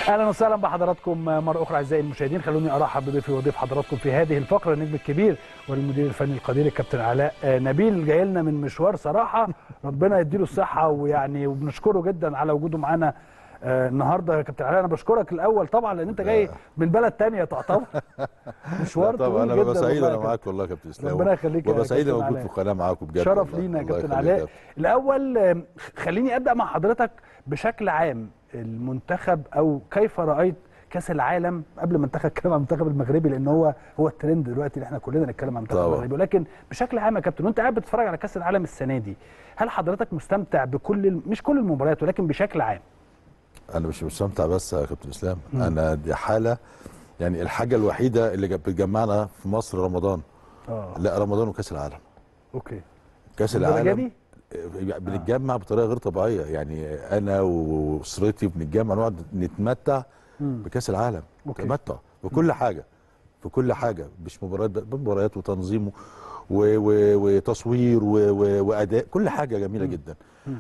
اهلا وسهلا بحضراتكم مره اخرى اعزائي المشاهدين خلوني ارحب بضيفي وضيف حضراتكم في هذه الفقره النجم الكبير والمدير الفني القدير الكابتن علاء نبيل جاي لنا من مشوار صراحه ربنا يديله الصحه ويعني وبنشكره جدا على وجوده معانا آه، النهارده يا كابتن علاء انا بشكرك الاول طبعا لان انت جاي من بلد تانية تعتبر مشوار طبعا طويل انا جدا ببقى سعيد والله انا يا معاك والله يا كابتن اسلام ربنا يخليك يا ببقى سعيد كابتن لما موجود علاء. في القناه معاكم بجد شرف والله. لينا يا الله كابتن يخليك علاء كابتن. الاول آم، خليني ابدا مع حضرتك بشكل عام المنتخب او كيف رايت كاس العالم قبل ما نتخ- نتكلم عن المنتخب المغربي لان هو هو الترند دلوقتي اللي احنا كلنا نتكلم عن المنتخب طبعا. المغربي ولكن بشكل عام يا كابتن وانت قاعد بتتفرج على كاس العالم السنه دي هل حضرتك مستمتع بكل ال- مش كل المباريات ولكن بشكل عام انا مش مستمتع بس يا كابتن اسلام انا دي حاله يعني الحاجه الوحيده اللي جاب- بتجمعنا في مصر رمضان اه لا رمضان وكاس العالم اوكي كاس الدرجة العالم دي؟ آه، بنتجمع بطريقه غير طبيعيه يعني انا واسرتي بنتجمع نقعد نتمتع مم. بكاس العالم أوكي. تمتع بكل حاجه في كل حاجه مش مباريات بس، مباريات وتنظيم و- و- وتصوير و- و- واداء كل حاجه جميله جدا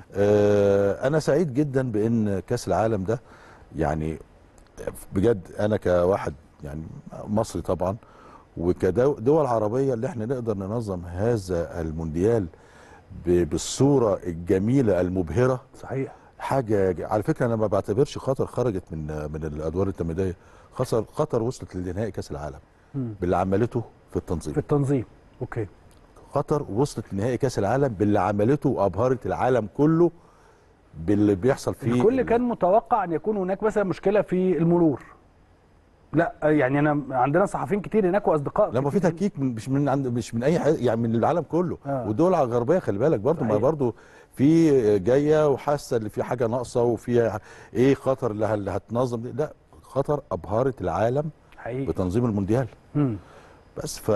آه انا سعيد جدا بان كاس العالم ده يعني بجد انا كواحد يعني مصري طبعا وكدول عربيه اللي احنا نقدر ننظم هذا المونديال ب- بالصوره الجميله المبهره صحيح حاجه ج- على فكره انا ما بعتبرش قطر خرجت من من الادوار التمهيديه قطر قطر وصلت لنهائي كاس العالم مم. باللي عملته في التنظيم في التنظيم اوكي قطر وصلت لنهائي كاس العالم باللي عملته وابهرت العالم كله باللي بيحصل فيه الكل ال- كان متوقع ان يكون هناك مثلا مشكله في المرور لا يعني انا عندنا صحفيين كتير هناك واصدقاء لما في كتير. تكيك من مش من عند مش من اي حاجه يعني من العالم كله آه. والدول الغربيه خلي بالك برضو ما صحيح. برضو في جايه وحاسه ان في حاجه ناقصه وفي ايه خطر اللي اللي هتنظم دي. لا خطر ابهرت العالم حقيقي بتنظيم المونديال مم. بس ف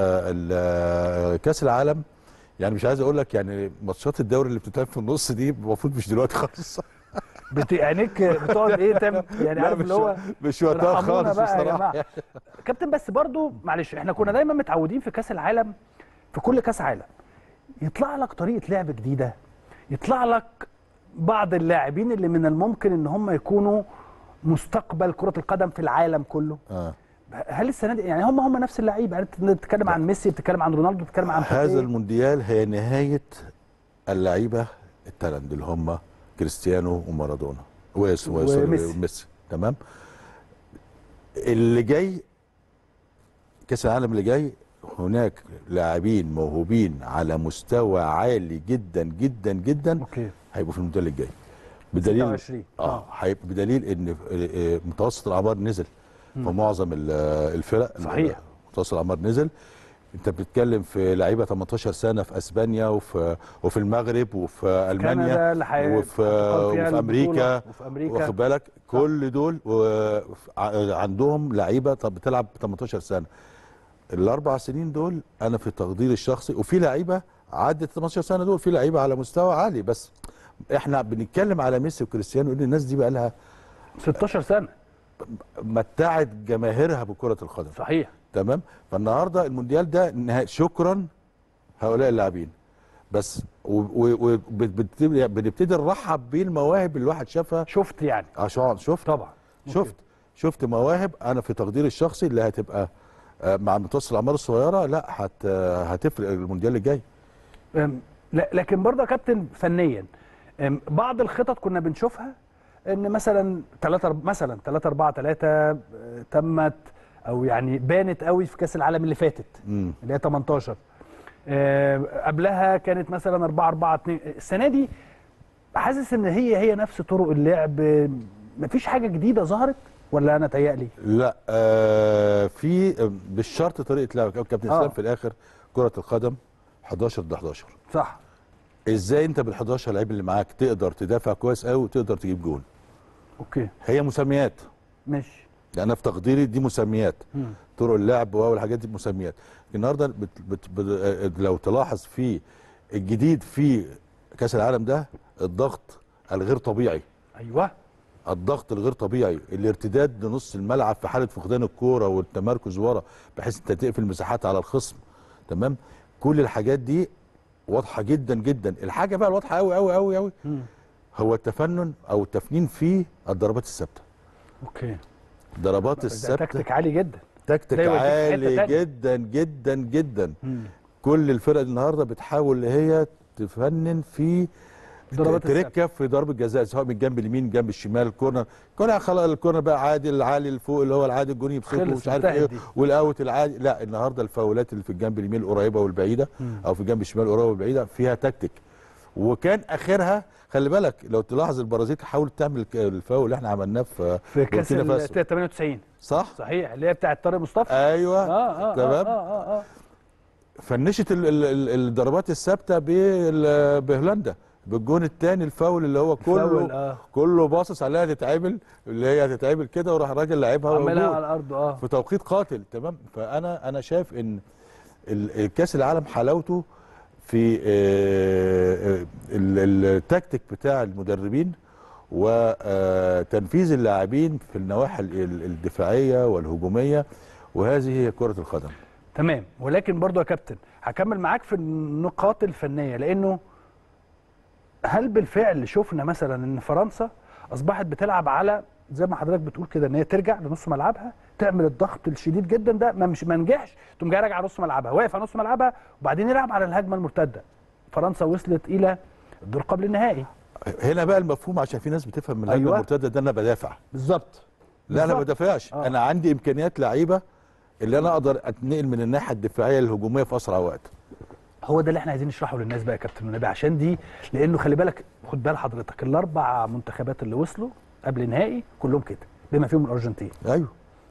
كاس العالم يعني مش عايز اقول لك يعني ماتشات الدوري اللي بتتلعب في النص دي المفروض مش دلوقتي خالص بت... عينيك بتقعد ايه تعمل يعني لا، عارف مش اللي هو مش وقتها ارحمونا خالص بقى يا بصراحه جماعه كابتن بس برضو معلش احنا كنا دايما متعودين في كاس العالم في كل كاس عالم يطلع لك طريقه لعب جديده يطلع لك بعض اللاعبين اللي من الممكن ان هم يكونوا مستقبل كره القدم في العالم كله آه. هل السنه دي يعني هم هم نفس اللعيبه يعني انت بتتكلم عن ميسي بتتكلم عن رونالدو بتتكلم عن هذا بيبي. المونديال هي نهايه اللعيبه التالنت اللي هم كريستيانو ومارادونا ويس ويس وميسي. وميسي تمام اللي جاي كاس العالم اللي جاي هناك لاعبين موهوبين على مستوى عالي جدا جدا جدا اوكي هيبقوا في المونديال الجاي بدليل 26. اه هيبقى بدليل ان آه، آه، متوسط الاعمار نزل في معظم ال- آه، الفرق صحيح. متوسط الاعمار نزل انت بتتكلم في لعيبه 18 سنه في اسبانيا وفي وفي المغرب وفي المانيا كندا اللي حي- وفي هتقام فيها وفي امريكا البطولة، وفي أمريكا. واخد بالك كل دول و- ع- عندهم لعيبه طب بتلعب 18 سنه الاربع سنين دول انا في تقديري الشخصي وفي لعيبه عدت 18 سنه دول في لعيبه على مستوى عالي بس احنا بنتكلم على ميسي وكريستيانو ان الناس دي بقى لها 16 سنه متعت جماهيرها بكره القدم صحيح تمام فالنهارده المونديال ده نهاية شكرا هؤلاء اللاعبين بس وبنبتدي نرحب بالمواهب اللي الواحد شافها شفت يعني عشان شفت طبعا شفت شفت مواهب انا في تقديري الشخصي اللي هتبقى آه، مع متوسط الاعمار الصغيره لا هت هتفرق المونديال الجاي أم، لا لكن برضه يا كابتن فنيا أم، بعض الخطط كنا بنشوفها ان مثلا 3 مثلا 3 4 3 تمت او يعني بانت قوي في كاس العالم اللي فاتت مم. اللي هي 18 آه، قبلها كانت مثلا 4 4 2 السنه دي حاسس ان هي هي نفس طرق اللعب مفيش حاجه جديده ظهرت ولا انا تهيألي لا آه في آه، مش شرط طريقه لعب كابتن آه. اسلام في الاخر كره القدم 11 ضد 11 صح ازاي انت بال 11 لعيب اللي معاك تقدر تدافع كويس قوي وتقدر تجيب جون اوكي هي مسميات ماشي انا في تقديري دي مسميات مم. طرق اللعب والحاجات دي مسميات النهارده بت بت بت لو تلاحظ في الجديد في كاس العالم ده الضغط الغير طبيعي ايوه الضغط الغير طبيعي الارتداد لنص الملعب في حاله فقدان الكوره والتمركز ورا بحيث انت تقفل مساحات على الخصم تمام كل الحاجات دي واضحه جدا جدا الحاجه بقى الواضحه قوي قوي قوي قوي مم. هو التفنن او التفنين في الضربات الثابته اوكي ضربات ده الثابته تكتيك عالي جدا تكتيك ده يوديك في حتة عالي تانية. جدا جدا جدا مم. كل الفرق النهارده بتحاول ان هي تفنن في ضربات تركه في ضرب الجزاء سواء من الجنب اليمين جنب الشمال كورنر كورنر خلاص الكورنر بقى عادي العالي اللي فوق اللي هو العادي الجوني يمسكه خلص، ومش عارف انتهت ايه دي. والاوت العادي لا النهارده الفاولات اللي في الجنب اليمين القريبه والبعيده مم. او في الجنب الشمال القريبه والبعيده فيها تكتيك وكان اخرها خلي بالك لو تلاحظ البرازيل حاولت تعمل ك- الفاول اللي احنا عملناه في في كاس بوركينا ال فاسو. 98 صح صحيح اللي هي بتاعت طارق مصطفى ايوه اه اه تمام اه اه اه فنشت ال- ال- ال- الضربات الثابته بال- بهولندا بالجون الثاني الفاول اللي هو فاول، كله آه. كله باصص عليها تتعمل اللي هي هتتعمل كده وراح الراجل لعبها عملها وجول. على الارض اه في توقيت قاتل تمام فانا انا شايف ان ال- الكاس العالم حلاوته في آه، آه، ال- التكتيك بتاع المدربين وتنفيذ اللاعبين في النواحي ال- الدفاعيه والهجوميه وهذه هي كره القدم تمام ولكن برضو يا كابتن هكمل معاك في النقاط الفنيه لانه هل بالفعل شفنا مثلا ان فرنسا اصبحت بتلعب على زي ما حضرتك بتقول كده ان هي ترجع لنص ملعبها تعمل الضغط الشديد جدا ده ما مش ما نجحش تقوم جاي راجع نص ملعبها واقف على نص ملعبها وبعدين يلعب على الهجمه المرتده فرنسا وصلت الى الدور قبل النهائي هنا بقى المفهوم عشان في ناس بتفهم من الهجمه أيوة. المرتده ده انا بدافع بالظبط لا انا ما بالظبط. بدافعش آه. انا عندي امكانيات لعيبه اللي انا اقدر اتنقل من الناحيه الدفاعيه للهجوميه في اسرع وقت هو ده اللي احنا عايزين نشرحه للناس بقى يا كابتن ونبي عشان دي لانه خلي بالك خد بال حضرتك الاربع منتخبات اللي وصلوا قبل نهائي كلهم كده بما فيهم الارجنتين ايوه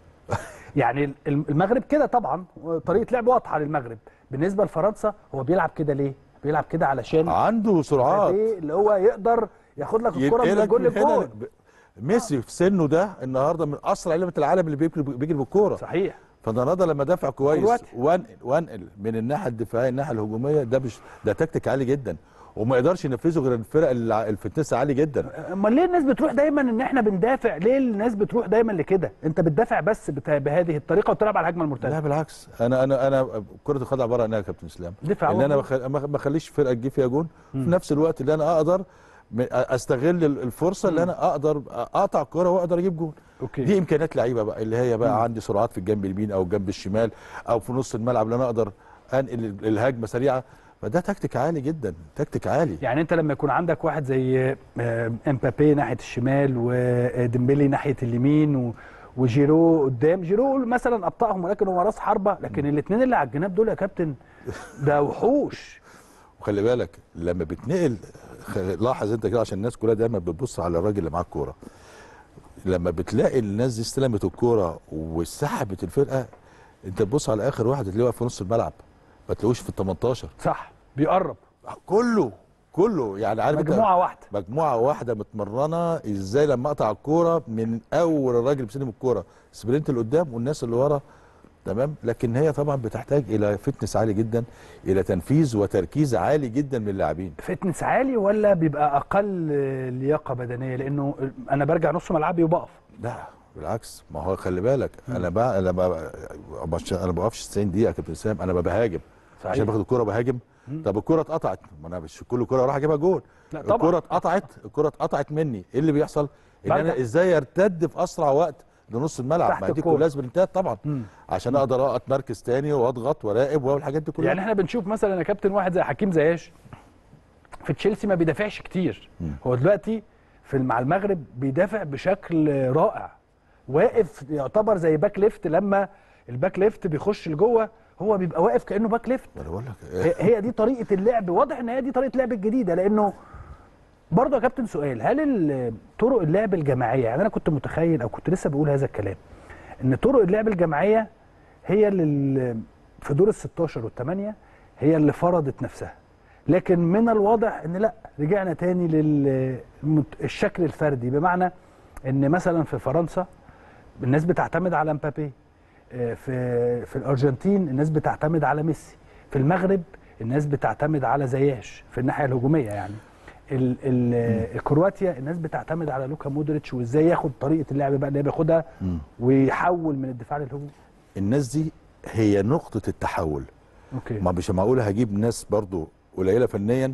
يعني الم- المغرب كده طبعا طريقه لعب واضحه للمغرب بالنسبه لفرنسا هو بيلعب كده ليه بيلعب كده علشان عنده سرعات إيه اللي هو يقدر ياخد لك الكره من ينقلك الجول من هنا للجول ب- ميسي في سنه ده النهارده من اسرع لعيبه العالم اللي بيجري بيجري بالكوره صحيح فالنهارده لما دافع كويس كرواتيا. وانقل وانقل من الناحيه الدفاعيه للناحيه الهجوميه ده مش ده تكتيك عالي جدا وما يقدرش ينفذه غير الفرق اللي الفتنس عالي جدا امال ليه الناس بتروح دايما ان احنا بندافع ليه الناس بتروح دايما لكده انت بتدافع بس بت- بهذه الطريقه وتلعب على الهجمه لا المرتده بالعكس انا انا انا كره القدم عباره عن ايه يا كابتن اسلام؟ دفاع ان انا وهجوم. بخ- ما ما اخليش فرقه تجيب فيها جون في نفس الوقت اللي انا اقدر م- استغل ال- الفرصه اللي انا اقدر اقطع الكره واقدر اجيب جون اوكي دي امكانيات لعيبه بقى اللي هي بقى عندي سرعات في الجنب اليمين او الجنب الشمال او في نص الملعب اللي انا اقدر انقل ال- الهجمه سريعه فده تكتيك عالي جدا تكتيك عالي يعني انت لما يكون عندك واحد زي آه، امبابي ناحيه الشمال وديمبلي ناحيه اليمين و- وجيرو قدام جيرو مثلا ابطاهم ولكن هو راس حربه لكن الاثنين اللي على الجناب دول يا كابتن ده وحوش وخلي بالك لما بتنقل خ- لاحظ انت كده عشان الناس كلها دايما بتبص على الراجل اللي معاه الكوره لما بتلاقي الناس دي استلمت الكوره وسحبت الفرقه انت تبص على اخر واحد تلاقيه واقف في نص الملعب ما تلاقوش في ال 18 صح بيقرب كله كله يعني عارف انت مجموعه واحده مجموعه واحده متمرنه ازاي لما اقطع الكوره من اول الراجل بيستلم الكوره سبرنت لقدام والناس اللي ورا تمام لكن هي طبعا بتحتاج الى فتنس عالي جدا الى تنفيذ وتركيز عالي جدا من اللاعبين فتنس عالي ولا بيبقى اقل آه، لياقه بدنيه لانه انا برجع نص ملعبي وبقف لا بالعكس ما هو خلي بالك انا بقى انا بقى مش انا ما بقفش 90 دقيقه يا كابتن اسلام انا بهاجم صحيح. عشان باخد الكوره بهاجم طب الكوره اتقطعت ما انا مش كل كوره اروح اجيبها جول لا طبعا. الكوره اتقطعت الكوره اتقطعت مني ايه اللي بيحصل ان برجع. انا ازاي ارتد في اسرع وقت لنص الملعب تحت ما دي الكورة. كلها سبرنتات طبعا مم. عشان اقدر اتمركز تاني واضغط واراقب والحاجات دي كلها يعني احنا بنشوف مثلا يا كابتن واحد زي حكيم زياش في تشيلسي ما بيدافعش كتير هو دلوقتي في مع المغرب بيدافع بشكل رائع واقف يعتبر زي باك ليفت لما الباك ليفت بيخش لجوه هو بيبقى واقف كانه باك ليفت ما انا بقول لك هي هي دي طريقه اللعب واضح ان هي دي طريقه اللعب الجديده لانه برضه يا كابتن سؤال هل ال- طرق اللعب الجماعيه يعني انا كنت متخيل او كنت لسه بقول هذا الكلام ان طرق اللعب الجماعيه هي اللي ال- في دور ال 16 والثمانيه هي اللي فرضت نفسها لكن من الواضح ان لا رجعنا تاني للشكل الفردي بمعنى ان مثلا في فرنسا الناس بتعتمد على مبابي آه، في في الارجنتين الناس بتعتمد على ميسي في المغرب الناس بتعتمد على زياش في الناحيه الهجوميه يعني ال ال كرواتيا الناس بتعتمد على لوكا مودريتش وازاي ياخد طريقه اللعب بقى اللي هي بياخدها مم. ويحول من الدفاع للهجوم الناس دي هي نقطه التحول اوكي ما مش معقول هجيب ناس برضو قليله فنيا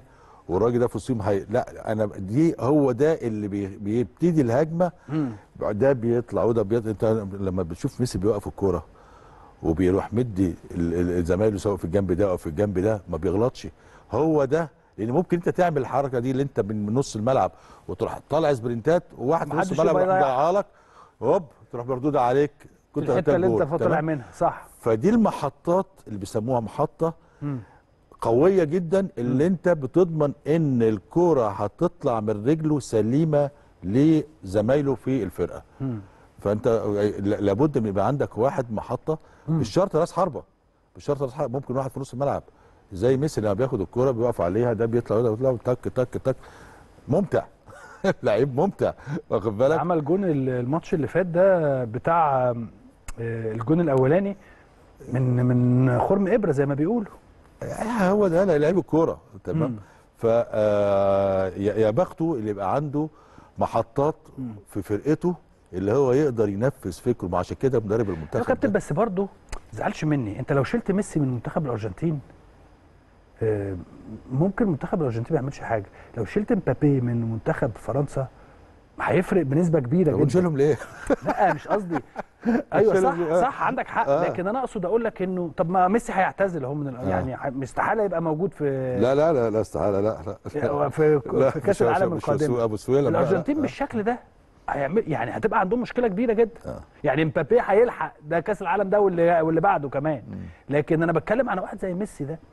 والراجل ده في وسطهم هي... لا انا دي هو ده اللي بي... بيبتدي الهجمه مم. ده بيطلع وده بيطلع انت لما بتشوف ميسي بيوقف الكوره وبيروح مدي ال- ال- زمايله سواء في الجنب ده او في الجنب ده ما بيغلطش هو ده لان ممكن انت تعمل الحركه دي اللي انت من من نص الملعب وتروح طالع سبرنتات وواحد في نص محدش الملعب يبقى يروح يضيع. مضيعها لك هوب تروح مردوده عليك في كنت الحته اللي انت هتجول. طالع تمام؟ منها صح فدي المحطات اللي بيسموها محطه مم. قويه جدا اللي انت بتضمن ان الكوره هتطلع من رجله سليمه لزمايله في الفرقه مم. فانت ل- لابد من يبقى عندك واحد محطه مش شرط راس حربه مش شرط راس حربه ممكن واحد في نص الملعب زي ميسي لما بياخد الكوره بيقف عليها ده بيطلع وده بيطلع تك تك تك ممتع لعيب ممتع واخد بالك عمل جون ال- الماتش اللي فات ده بتاع آه، الجون الاولاني من من خرم ابره زي ما بيقولوا آه، هو ده لعيب الكوره تمام مم. ف آه، يا يا بخته اللي يبقى عنده محطات في فرقته اللي هو يقدر ينفذ فكره ما عشان كده مدرب يا المنتخب كابتن ده. بس برضه ما تزعلش مني انت لو شلت ميسي من منتخب الارجنتين آه، ممكن منتخب الارجنتين ما يعملش حاجه لو شلت مبابي من منتخب فرنسا هيفرق بنسبه كبيره طب جدا نشيلهم ليه؟ لا مش قصدي ايوه صح شيلهم ليه؟ صح عندك حق آه. لكن انا اقصد اقول لك انه طب ما ميسي هيعتزل اهو من ال- يعني ح- استحاله يبقى موجود في لا لا لا لا استحاله لا لا في, لا في كاس مش- العالم مش القادم ابو سويلم بقى، لا. الارجنتين بالشكل ده هيعمل يعني هتبقى عندهم مشكله كبيره جدا آه. يعني مبابي هيلحق ده كاس العالم ده واللي واللي بعده كمان لكن انا بتكلم عن واحد زي ميسي ده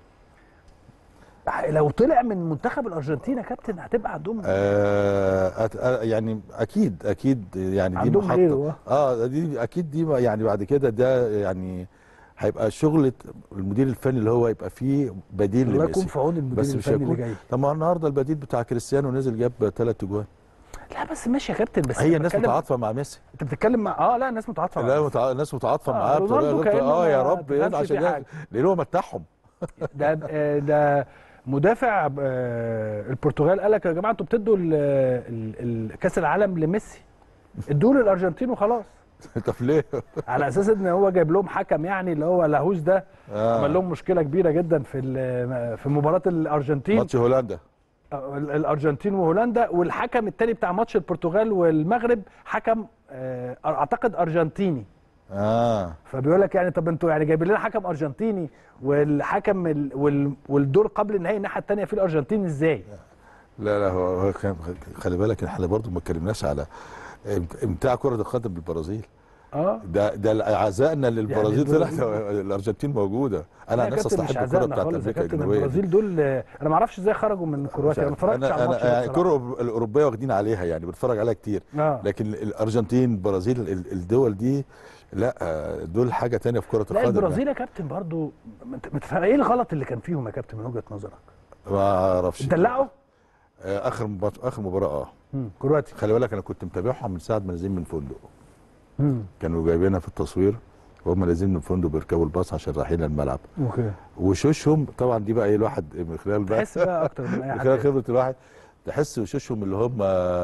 لو طلع من منتخب الارجنتين يا كابتن هتبقى عندهم آه أت- آه، يعني اكيد اكيد يعني دي عندهم محطه غيره، اه دي اكيد دي يعني بعد كده ده يعني هيبقى شغله المدير الفني اللي هو يبقى فيه بديل الله يكون لميسي في عون المدير بس مش الفني اللي هيكون جاي طب ما النهارده البديل بتاع كريستيانو نزل جاب ثلاث اجوان لا بس ماشي يا كابتن بس هي أنا الناس بتكلم- متعاطفه مع ميسي انت بتتكلم مع اه لا الناس متعاطفه لا مع متع... الناس متعاطفه آه، معاه بطريقه رونالدو غير- كأنه اه يا ما رب تفهمش عشان فيه حاجة. لان هو متعهم ده آه، ده مدافع آه، البرتغال قال لك يا جماعه انتوا بتدوا ال- ال- ال- كاس العالم لميسي ادوا له الارجنتين وخلاص طب ليه؟ على اساس ان هو جايب لهم حكم يعني اللي هو لاهوس ده آه. عمل لهم مشكله كبيره جدا في ال- في مباراه الارجنتين ماتش هولندا آه، ال- الارجنتين وهولندا والحكم التاني بتاع ماتش البرتغال والمغرب حكم آه، اعتقد ارجنتيني اه فبيقول لك يعني طب انتوا يعني جايبين لنا حكم ارجنتيني والحكم ال- وال- والدور قبل النهائي الناحيه الثانيه في الارجنتين ازاي؟ لا لا هو هو كان خلي بالك احنا برضو ما اتكلمناش على امتاع كره القدم بالبرازيل اه ده ده عزائنا للبرازيل يعني طلعت الارجنتين موجوده انا يا عن نفسي كابتن مش استحب الكره عزائنا بتاعت خالص يا امريكا كابتن الجنوبيه دي. البرازيل دول آه، انا ما اعرفش ازاي خرجوا من كرواتيا انا ما اتفرجتش على انا الماتش انا ده يعني بصراحة. الكره الاوروبيه واخدين عليها يعني بنتفرج عليها كتير اه لكن الارجنتين البرازيل ال- الدول دي لا آه، دول حاجه تانية في كره لا القدم البرازيل يا كابتن برضو ما انت- ما تفهم- ايه الغلط اللي كان فيهم يا كابتن من وجهه نظرك؟ يعني. ما اعرفش دلعوا؟ آه، اخر مبار- اخر مباراه اه مم، كرواتيا خلي بالك انا كنت متابعهم من ساعه ما نازلين من فندق مم، كانوا جايبينها في التصوير وهم نازلين من الفندق بيركبوا الباص عشان رايحين الملعب اوكي وشوشهم طبعا دي بقى ايه الواحد من خلال بقى تحس بقى اكتر من اي من حد خلال خبره الواحد تحس وشوشهم اللي هم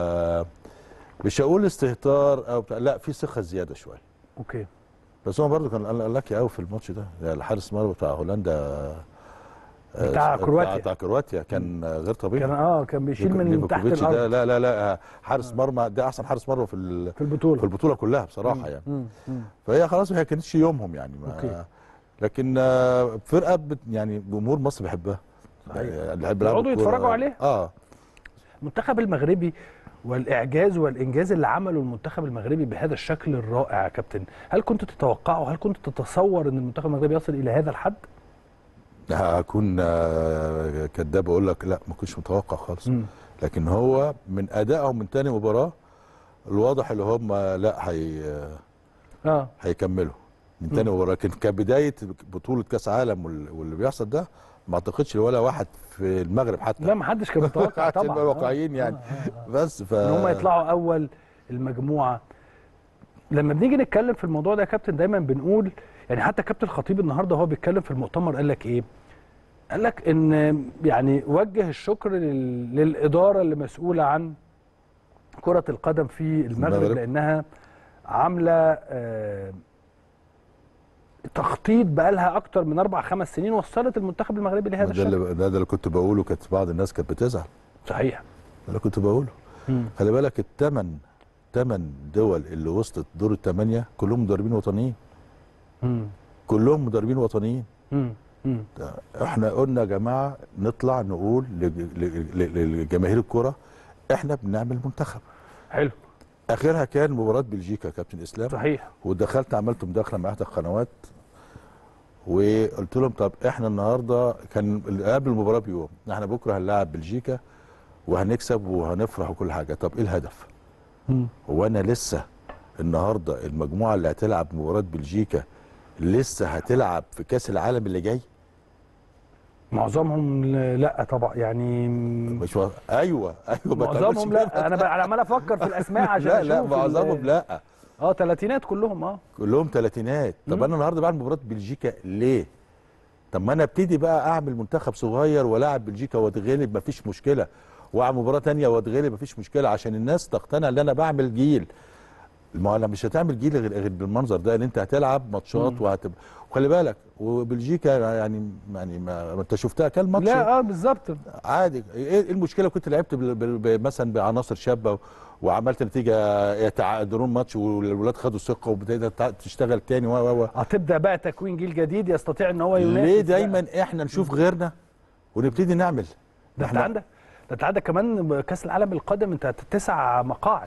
مش هقول استهتار او بتاع لا في ثقه زياده شويه اوكي بس هو برضه كان قال لك قوي في الماتش ده يعني الحارس مرمى بتاع هولندا آه، بتاع كرواتيا. بتاع كرواتيا كان آه، غير طبيعي كان اه كان بيشيل من تحت ليفاكوفيتش ده الارض لا لا لا آه، حارس مرمى ده احسن حارس مرمى في ال- في البطوله في البطوله كلها بصراحه يعني مم، مم. فهي خلاص هي كانتش يومهم يعني ما أوكي. لكن آه، فرقه بت يعني جمهور مصر بيحبها صحيح. يعني اللي بيحب يلعب يقعدوا الكورة. يتفرجوا عليها. اه المنتخب المغربي والاعجاز والانجاز اللي عمله المنتخب المغربي بهذا الشكل الرائع يا كابتن هل كنت تتوقعه هل كنت تتصور ان المنتخب المغربي يصل الى هذا الحد هكون آه، كذاب اقول لك لا ما كنتش متوقع خالص مم. لكن هو من ادائهم من تاني مباراه الواضح اللي هم لا هي اه هيكملوا من تاني مباراه لكن كبدايه بطوله كاس عالم وال- واللي بيحصل ده ما اعتقدش ولا واحد في المغرب حتى لا ما حدش كان متوقع عشان طبعا نبقى واقعيين يعني بس ف ان هم يطلعوا اول المجموعه لما بنيجي نتكلم في الموضوع ده يا كابتن دايما بنقول يعني حتى كابتن الخطيب النهارده وهو بيتكلم في المؤتمر قال لك ايه قال لك ان يعني وجه الشكر لل... للاداره اللي مسؤوله عن كره القدم في المغرب, المغرب. لانها عامله آه، تخطيط بقى لها اكتر من اربع خمس سنين وصلت المنتخب المغربي لهذا ده الشكل اللي ده اللي كنت بقوله كانت بعض الناس كانت بتزعل صحيح ده اللي كنت بقوله مم. خلي بالك الثمن ثمان دول اللي وصلت دور الثمانيه كلهم مدربين وطنيين مم. كلهم مدربين وطنيين مم. مم. احنا قلنا يا جماعه نطلع نقول لج- ل- ل- لجماهير الكره احنا بنعمل منتخب حلو اخرها كان مباراه بلجيكا يا كابتن اسلام صحيح ودخلت عملت مداخله مع احدى القنوات وقلت لهم طب احنا النهارده كان قبل المباراه بيوم احنا بكره هنلاعب بلجيكا وهنكسب وهنفرح وكل حاجه طب ايه الهدف؟ مم. هو انا لسه النهارده المجموعه اللي هتلعب مباراه بلجيكا لسه هتلعب في كاس العالم اللي جاي معظمهم لا طبعا يعني مش و... ايوه ايوه ما معظمهم تعملش لا كده. انا بقى عمال افكر في الاسماء عشان لا لا أشوف ال- معظمهم لا اه ثلاثينات كلهم اه كلهم ثلاثينات طب مم. انا النهارده بعمل مباراه بلجيكا ليه؟ طب ما انا ابتدي بقى اعمل منتخب صغير والاعب بلجيكا واتغلب مفيش مشكله واعمل مباراه تانية واتغلب مفيش مشكله عشان الناس تقتنع ان انا بعمل جيل ما انا مش هتعمل جيل غير غير بالمنظر ده ان انت هتلعب ماتشات مم. وهتبقى وخلي بالك وبلجيكا يعني يعني ما ما انت شفتها كان ماتش لا اه بالظبط عادي ايه إيه المشكله كنت لعبت بال- بال- ب- مثلا بعناصر شابه وعملت نتيجه يتعادلون ماتش والولاد خدوا ثقه وبدات تشتغل تاني و و و هتبدا بقى تكوين جيل جديد يستطيع ان هو ينافس ليه بقى. دايما احنا نشوف غيرنا ونبتدي نعمل ده انت إحنا- عندك ده انت عندك كمان كاس العالم القادم انت تسع مقاعد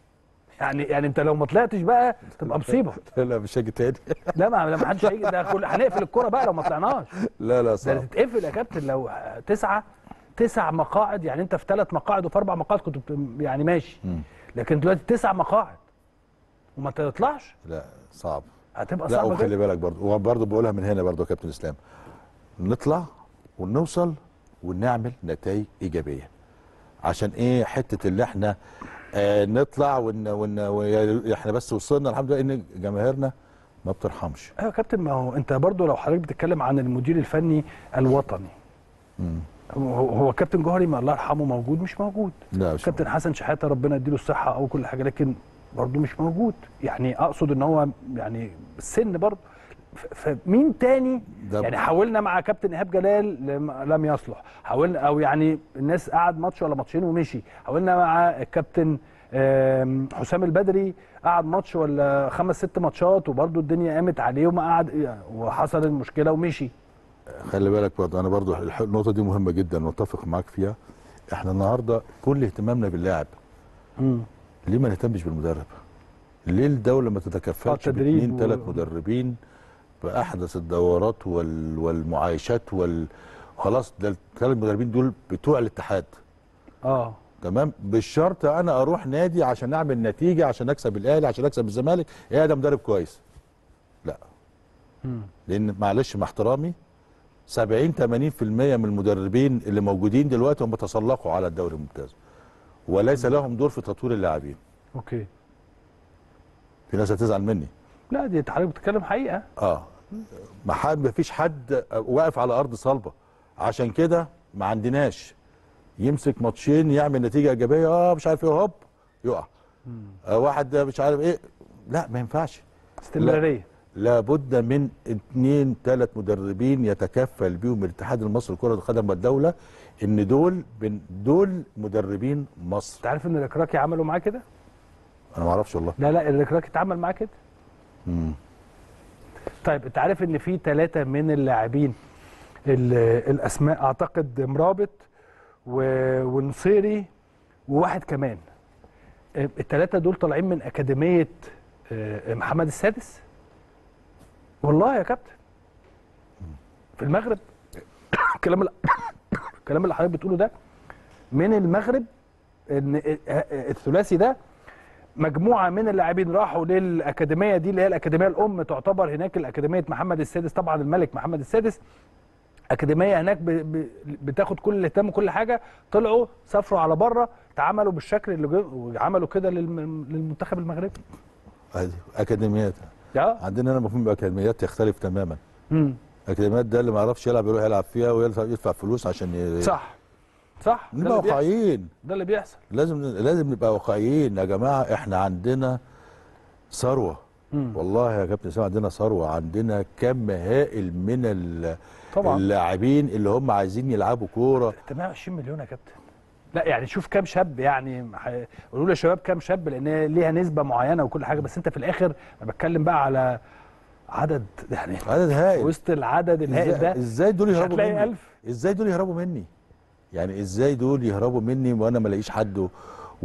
يعني يعني انت لو ما طلعتش بقى تبقى مصيبه لا مش هاجي تاني لا ما لا ما حدش هيجي ده كل هنقفل الكوره بقى لو ما طلعناش لا لا ده صعب تتقفل يا كابتن لو تسعه تسع مقاعد يعني انت في ثلاث مقاعد وفي اربع مقاعد كنت بت- يعني ماشي مم. لكن دلوقتي تسع مقاعد وما تطلعش لا صعب هتبقى لا صعبه وخلي جدا بالك برضه وبرضه بقولها من هنا برضه يا كابتن اسلام نطلع ونوصل ونعمل نتائج ايجابيه عشان ايه حته اللي احنا آه نطلع ون ون و- احنا بس وصلنا الحمد لله ان جماهيرنا ما بترحمش ايوه يا كابتن ما هو انت برضو لو حضرتك بتتكلم عن المدير الفني الوطني مم. هو هو كابتن جوهري ما الله يرحمه موجود مش موجود لا مش كابتن حسن شحاته ربنا يديله الصحه او كل حاجه لكن برضه مش موجود يعني اقصد ان هو يعني السن برضه ف- فمين تاني ده يعني حاولنا مع كابتن ايهاب جلال لم- لم يصلح حاولنا او يعني الناس قعد ماتش ولا ماتشين ومشي حاولنا مع الكابتن آم، حسام البدري قعد ماتش ولا خمس ست ماتشات وبرضه الدنيا قامت عليه وما قعد وحصل المشكله ومشي خلي بالك برضه انا برضه الح- النقطه دي مهمه جدا متفق معاك فيها احنا النهارده كل اهتمامنا باللاعب ليه ما نهتمش بالمدرب؟ ليه الدولة ما تتكفلش التدريب باثنين و- ثلاث مدربين بأحدث الدورات وال... والمعايشات وال خلاص ده الثلاث مدربين دول بتوع الاتحاد اه تمام بالشرط انا اروح نادي عشان اعمل نتيجه عشان اكسب الاهلي عشان اكسب الزمالك يا ده مدرب كويس لا مم. لان معلش مع احترامي 70 80% من المدربين اللي موجودين دلوقتي هم تسلقوا على الدوري الممتاز وليس لهم دور في تطوير اللاعبين اوكي في ناس هتزعل مني لا دي حضرتك بتتكلم حقيقه اه ما حد ما فيش حد واقف على ارض صلبه عشان كده ما عندناش يمسك ماتشين يعمل نتيجه ايجابيه اه مش عارف ايه هوب يقع آه واحد مش عارف ايه لا ما ينفعش استمراريه لابد من اثنين ثلاث مدربين يتكفل بيهم الاتحاد المصري لكره القدم والدوله ان دول بن دول مدربين مصر انت عارف ان الاكراكي عملوا معاه كده انا ما اعرفش والله لا لا الاكراكي اتعمل معاه كده مم. طيب انت عارف ان في ثلاثه من اللاعبين ال- الاسماء اعتقد مرابط و- ونصيري وواحد كمان الثلاثه دول طالعين من اكاديميه آه، محمد السادس والله يا كابتن في المغرب الكلام اللي الكلام اللي حضرتك بتقوله ده من المغرب ان الثلاثي ده مجموعه من اللاعبين راحوا للاكاديميه دي اللي هي الاكاديميه الام تعتبر هناك الاكاديميه محمد السادس طبعا الملك محمد السادس اكاديميه هناك ب... ب... بتاخد كل الاهتمام وكل حاجه طلعوا سافروا على بره اتعاملوا بالشكل اللي جو... وعملوا كده للم... للمنتخب المغربي هذه اكاديميات اه عندنا هنا مفهوم الاكاديميات يختلف تماما امم الاكاديميات ده اللي ما يعرفش يلعب يروح يلعب فيها ويدفع يدفع فلوس عشان ي... صح صح ده نبقى اللي بيحصل واقعيين ده اللي بيحصل لازم لازم نبقى واقعيين يا جماعه احنا عندنا ثروه مم. والله يا كابتن اسامه عندنا ثروه عندنا كم هائل من ال- طبعا اللاعبين اللي هم عايزين يلعبوا كوره 28 مليون يا كابتن لا يعني شوف كام شاب يعني ح- قولوا لي يا شباب كام شاب لان هي ليها نسبه معينه وكل حاجه بس انت في الاخر انا بتكلم بقى على عدد يعني عدد هائل وسط العدد الهائل ازاي, ده ازاي دول مش يهربوا هتلاقي مني 1000 ازاي دول يهربوا مني يعني ازاي دول يهربوا مني وانا ما الاقيش حد و-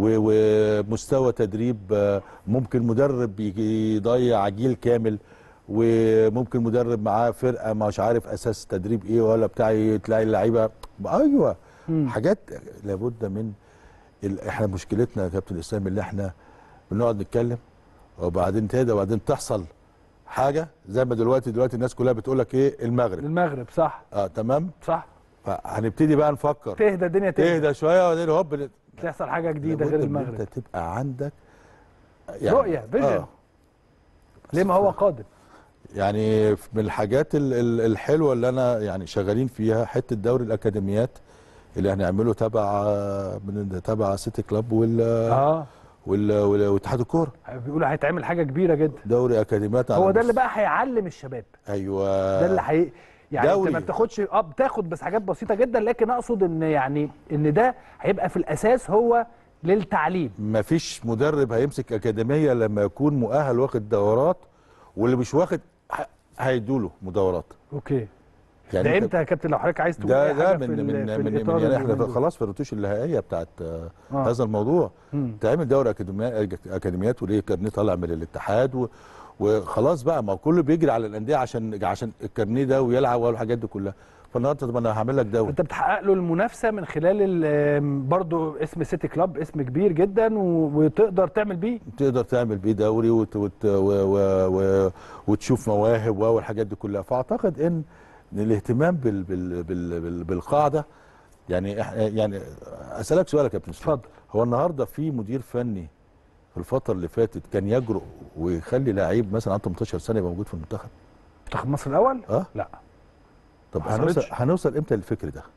ومستوى تدريب آه، ممكن مدرب يجي يضيع جيل كامل وممكن مدرب معاه فرقه مش عارف اساس تدريب ايه ولا بتاع تلاقي اللعيبه ايوه مم. حاجات لابد من ال... احنا مشكلتنا يا كابتن اسلام اللي احنا بنقعد نتكلم وبعدين تهدى وبعدين تحصل حاجه زي ما دلوقتي دلوقتي الناس كلها بتقول لك ايه المغرب المغرب صح اه تمام صح فهنبتدي بقى نفكر تهدى الدنيا تهدى تهدى شويه وبعدين هوب تحصل حاجه جديده لابد غير إن المغرب انت تبقى عندك رؤية، vision. ليه ما هو قادم يعني من الحاجات ال- ال- الحلوه اللي انا يعني شغالين فيها حته دوري الاكاديميات اللي هنعمله تبع من تبع سيتي كلاب وال اه وال- وال- واتحاد الكوره بيقولوا هيتعمل حاجه كبيره جدا دوري اكاديميات على هو ده مس- اللي بقى هيعلم الشباب ايوه ده اللي حي... يعني دوري. انت ما بتاخدش اه بتاخد بس حاجات بسيطه جدا لكن اقصد ان يعني ان ده هيبقى في الاساس هو للتعليم مفيش مدرب هيمسك اكاديميه لما يكون مؤهل واخد دورات واللي مش واخد ه- هيدوله مدورات اوكي يعني ده أنت- امتى يا كابتن لو حضرتك عايز تقول ده أي ده حاجة من في ال- من في من, الإطار من يعني احنا اليومين دول؟ خلاص في الرتوش النهائيه بتاعت آه. آه. هذا الموضوع مم. تعمل دوري اكاديميات اكاديميات وليه كارنيه طالع من الاتحاد و وخلاص بقى ما هو كله بيجري على الانديه عشان عشان الكارنيه ده ويلعب والحاجات دي كلها فالنهارده طب انا هعمل لك دوري انت بتحقق له المنافسه من خلال ال- برضو اسم سيتي كلاب اسم كبير جدا و- وتقدر تعمل بيه تقدر تعمل بيه دوري وت وت و و و وتشوف مواهب والحاجات دي كلها فاعتقد ان إن الاهتمام بال بال بال بال بالقاعده يعني إح- يعني اسالك سؤال يا كابتن اسلام. اتفضل. هو النهارده في مدير فني في الفتره اللي فاتت كان يجرؤ ويخلي لعيب مثلا عنده 18 سنه يبقى موجود في المنتخب منتخب مصر الاول اه لا طب ما هنوصل حصلتش. هنوصل امتى للفكر ده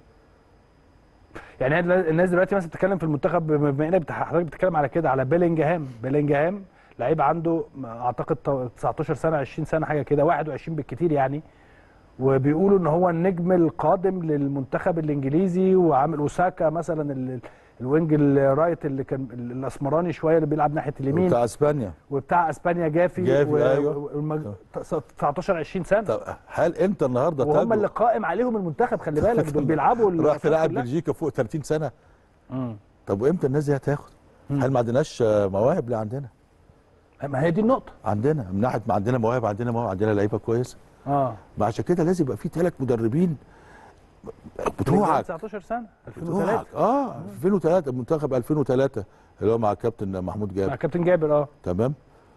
يعني هاد- الناس دلوقتي مثلا بتتكلم في المنتخب بما انك بتح- حضرتك بتتكلم على كده على بيلينجهام بيلينجهام لعيب عنده اعتقد ت- 19 سنه 20 سنه حاجه كده 21 بالكتير يعني وبيقولوا ان هو النجم القادم للمنتخب الانجليزي وعامل اوساكا مثلا ال- الوينج الرايت اللي كان ال- الاسمراني شويه اللي بيلعب ناحيه اليمين بتاع اسبانيا وبتاع اسبانيا جافي, جافي، و... أيوة. و... والمج... 19 20 سنه طب هل انت النهارده وهم تجرؤ اللي قائم عليهم المنتخب خلي بالك دول بيلعبوا راح الماتشات تلعب كلها. بلجيكا فوق 30 سنه مم. طب وامتى الناس دي هتاخد؟ هل ما عندناش آه، مواهب؟ لا عندنا ما هي دي النقطه عندنا من ناحيه ما عندنا مواهب عندنا مواهب عندنا لعيبه كويسه اه ما عشان كده لازم يبقى في ثلاث مدربين بتوعك 19 سنه بتوعك 2003 اه 2003 منتخب 2003 اللي هو مع الكابتن محمود مع جابر كابتن جابر اه تمام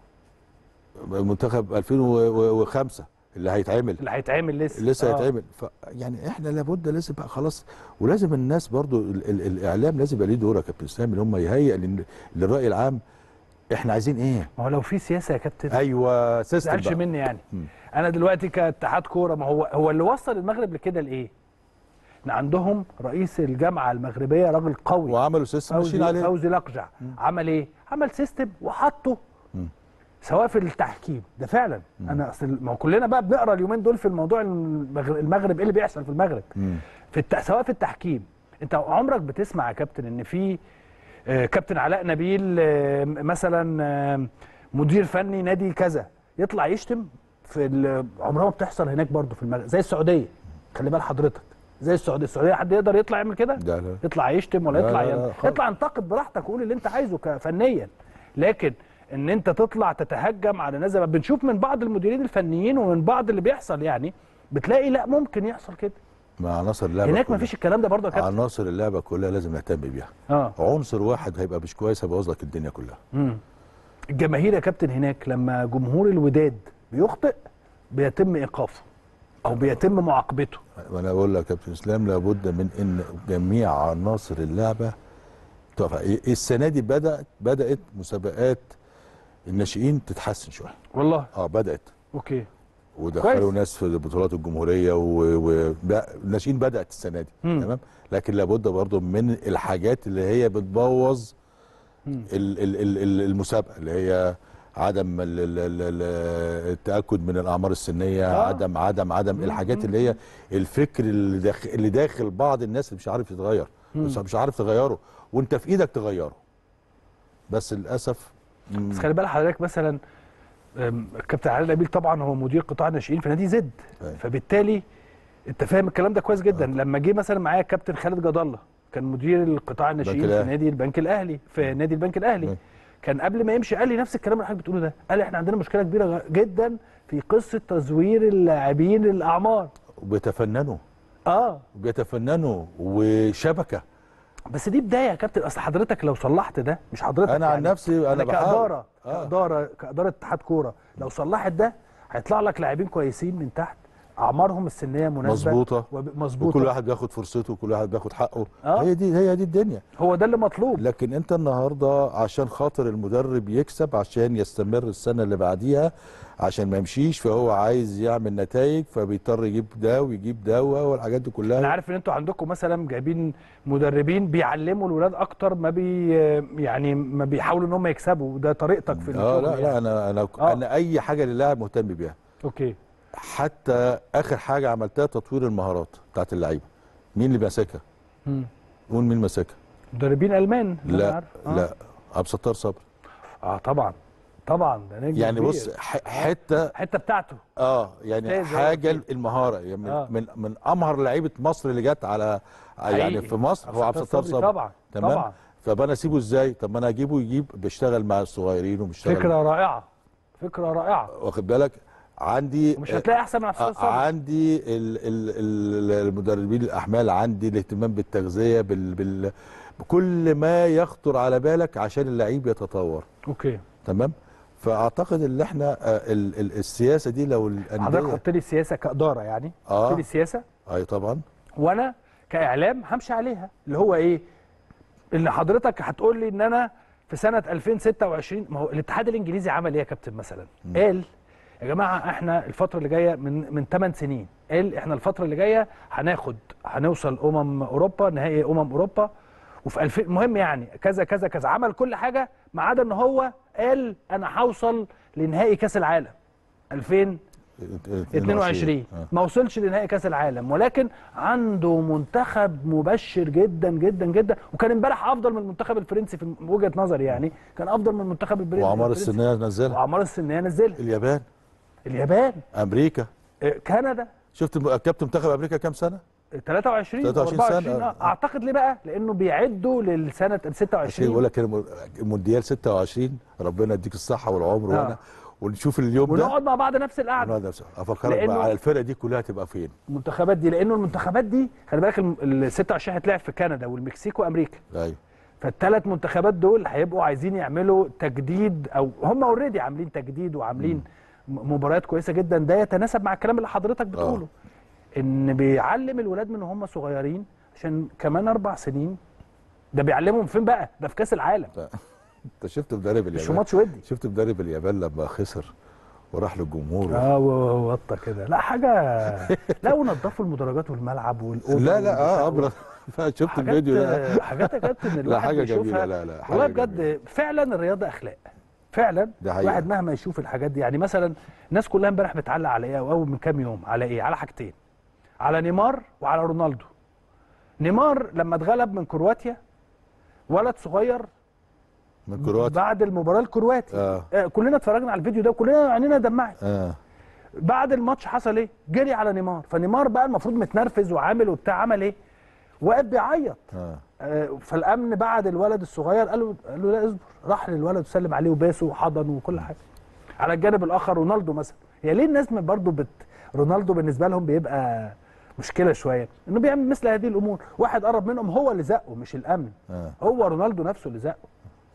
منتخب 2005 اللي هيتعمل اللي هيتعمل لسه لسه آه. هيتعمل ف يعني احنا لابد لازم بقى خلاص ولازم الناس برضو ال ال الاعلام لازم يبقى ليه دور يا كابتن اسلام ان هم يهيئ لل- للراي العام احنا عايزين ايه ما هو لو في سياسه يا كابتن ايوه ما سيستم تزعلش بقى. مني يعني مم. انا دلوقتي كاتحاد كوره ما هو هو اللي وصل المغرب لكده لايه؟ ان عندهم رئيس الجامعه المغربيه راجل قوي وعملوا سيستم ماشيين فوزي عليه فوزي لقجع عمل ايه؟ عمل سيستم وحطه مم. سواء في التحكيم ده فعلا انا اصل ما هو كلنا بقى بنقرا اليومين دول في الموضوع المغرب, المغرب ايه اللي بيحصل في المغرب مم. في الت... سواء في التحكيم انت عمرك بتسمع يا كابتن ان في آه، كابتن علاء نبيل آه، مثلا آه، مدير فني نادي كذا يطلع يشتم في ال- عمرها ما بتحصل هناك برضو في المغرب زي السعوديه خلي بال حضرتك زي السعوديه السعوديه حد يقدر يطلع يعمل كده لا لا يطلع يشتم ولا لا يطلع لا ين... لا خالص. يطلع انتقد براحتك وقول اللي انت عايزه ك- فنيا لكن ان انت تطلع تتهجم على ناس زي ما بنشوف من بعض المديرين الفنيين ومن بعض اللي بيحصل يعني بتلاقي لا ممكن يحصل كده مع عناصر اللعبه هناك كلها. مفيش الكلام ده برضه يا كابتن عناصر اللعبه كلها لازم نهتم بيها اه عنصر واحد هيبقى مش كويس هيبوظ لك الدنيا كلها مم. الجماهير يا كابتن هناك لما جمهور الوداد بيخطئ بيتم ايقافه او بيتم معاقبته وانا بقول لك يا كابتن اسلام لابد من ان جميع عناصر اللعبه تقف إيه- السنه دي بدات بدات مسابقات الناشئين تتحسن شويه والله اه بدات اوكي ودخلوا كويس. ناس في بطولات الجمهوريه والناشئين بدات السنه دي مم. تمام لكن لابد برضو من الحاجات اللي هي بتبوظ مم. ال- ال- ال- ال- المسابقه اللي هي عدم ال- ال- ال- ال- التاكد من الاعمار السنيه آه. عدم عدم عدم الحاجات اللي هي الفكر اللي داخل اللي داخل بعض الناس اللي مش عارف يتغير بس مش عارف تغيره وانت في ايدك تغيره بس للاسف مم، بس خلي بالك حضرتك مثلا أم، الكابتن علي نبيل طبعا هو مدير قطاع الناشئين في نادي زد أيوة. فبالتالي انت فاهم الكلام ده كويس جدا لما جه مثلا معايا الكابتن خالد جد الله كان مدير القطاع الناشئين في الأهلي. نادي البنك الاهلي في نادي البنك الاهلي مم. كان قبل ما يمشي قال لي نفس الكلام اللي حضرتك بتقوله ده قال لي احنا عندنا مشكله كبيره غ- جدا في قصه تزوير اللاعبين الاعمار وبيتفننوا اه وبيتفننوا وشبكه بس دي بدايه يا كابتن اصل حضرتك لو صلحت ده مش حضرتك انا عن يعني نفسي انا انا بحاول كاداره آه. كاداره كاداره اتحاد كوره لو صلحت ده هيطلع لك لاعبين كويسين من تحت اعمارهم السنيه مناسبه مظبوطه وب- مظبوطه وكل واحد بياخد فرصته وكل واحد بياخد حقه آه. هي دي هي دي الدنيا هو ده اللي مطلوب لكن انت النهارده عشان خاطر المدرب يكسب عشان يستمر السنه اللي بعديها عشان ما يمشيش فهو عايز يعمل نتائج فبيضطر يجيب ده ويجيب ده والحاجات دي انا كلها عارف ان انتوا عندكم مثلا جايبين مدربين بيعلموا الولاد اكتر ما بي يعني ما بيحاولوا ان هم يكسبوا ده طريقتك في اه الشغل لا يعني. لا انا انا آه. انا اي حاجه للاعب مهتم بيها اوكي حتى اخر حاجه عملتها تطوير المهارات بتاعت اللعيبه مين اللي ماسكها مم. قول مين ماسكها مدربين المان اللي أنا لا عارف. آه. لا عبد الستار صبري اه طبعا طبعا ده نجم يعني كبير. بص ح- حته الحته بتاعته اه يعني ممتاز أوي حاجه فيه. المهاره يعني من, آه. من من امهر لعيبه مصر اللي جت على يعني حقيقي. في مصر هو عبد الستار صبري طبعا تمام طبعا طب انا اسيبه ازاي طب ما انا اجيبه يجيب بيشتغل مع الصغيرين وبيشتغل فكره رائعه فكره رائعه واخد بالك عندي مش هتلاقي احسن من عبد آه، الستار صبري عندي ال ال ال المدربين الاحمال عندي الاهتمام بالتغذيه بال بال بكل ما يخطر على بالك عشان اللعيب يتطور اوكي تمام فاعتقد ان احنا آه، ال ال السياسه دي لو حضرتك الانديه حط لي السياسه كاداره يعني آه. حط لي السياسه اي طبعا وانا كاعلام همشي عليها اللي هو ايه اللي حضرتك هتقول لي ان انا في سنه 2026 ما هو الاتحاد الانجليزي عمل ايه يا كابتن مثلا قال يا جماعه احنا الفتره اللي جايه من من 8 سنين قال احنا الفتره اللي جايه هناخد هنوصل امم اوروبا نهائي امم اوروبا وفي 2000 المهم يعني كذا كذا كذا عمل كل حاجه ما عدا ان هو قال انا هوصل لنهائي كاس العالم 2000 22 آه. ما وصلش لنهائي كاس العالم ولكن عنده منتخب مبشر جدا جدا جدا وكان امبارح افضل من المنتخب الفرنسي في وجهه نظري يعني كان افضل من المنتخب البري- واعمار الفرنسي السنيه نزلها واعمار السنيه نزلها اليابان اليابان امريكا آه، كندا شفت الم- كابتن منتخب امريكا كام سنه 23 أو 23 سنة. 24 آه. اعتقد ليه بقى لانه بيعدوا للسنه عشان 26 يقول لك الم- المونديال 26 ربنا يديك الصحه والعمر آه. وانا ونشوف اليوم ده ونقعد مع بعض نفس القعده ونقعد نفسه. افكرك لأنه- بقى على الفرقه دي كلها تبقى فين المنتخبات دي لانه المنتخبات دي خلي بالك الم- ال 26 هتلعب في كندا والمكسيك وامريكا ايوه فالثلاث منتخبات دول هيبقوا عايزين يعملوا تجديد او هم اوريدي عاملين تجديد وعاملين م- مباريات كويسه جدا ده يتناسب مع الكلام اللي حضرتك بتقوله ان بيعلم الولاد من هم صغيرين عشان كمان اربع سنين ده بيعلمهم فين بقى ده في كاس العالم انت شفت مدرب مش في اليابان ماتش ودي شفت مدرب اليابان لما خسر وراح للجمهور اه و- وطه كده لا حاجه لا ونضفوا المدرجات والملعب والاوضه لا لا اه والبتاع. ابرز شفت حاجات الفيديو ده حاجات يا كابتن لا الواحد حاجه بيشوفها جميله لا لا حاجه والله جميلة. بجد فعلا الرياضه اخلاق فعلا ده حقيقة. الواحد مهما يشوف الحاجات دي يعني مثلا الناس كلها امبارح بتعلق على ايه او اول من كام يوم على ايه على حاجتين على نيمار وعلى رونالدو نيمار لما اتغلب من كرواتيا ولد صغير من كرواتيا بعد المباراه الكرواتي آه. آه كلنا اتفرجنا على الفيديو ده وكلنا عينينا دمعت اه بعد الماتش حصل ايه جري على نيمار فنيمار بقى المفروض متنرفز وعامل وبتاع عمل ايه واقف بيعيط اه آه، فالامن بعد الولد الصغير قال له قال له لا اصبر راح للولد وسلم عليه وباسه وحضن وكل حاجه على الجانب الاخر رونالدو مثلا هي ليه الناس برضه بت رونالدو بالنسبه لهم بيبقى مشكله شويه انه بيعمل مثل هذه الامور واحد قرب منهم هو اللي زقه مش الامن اه هو رونالدو نفسه اللي زقه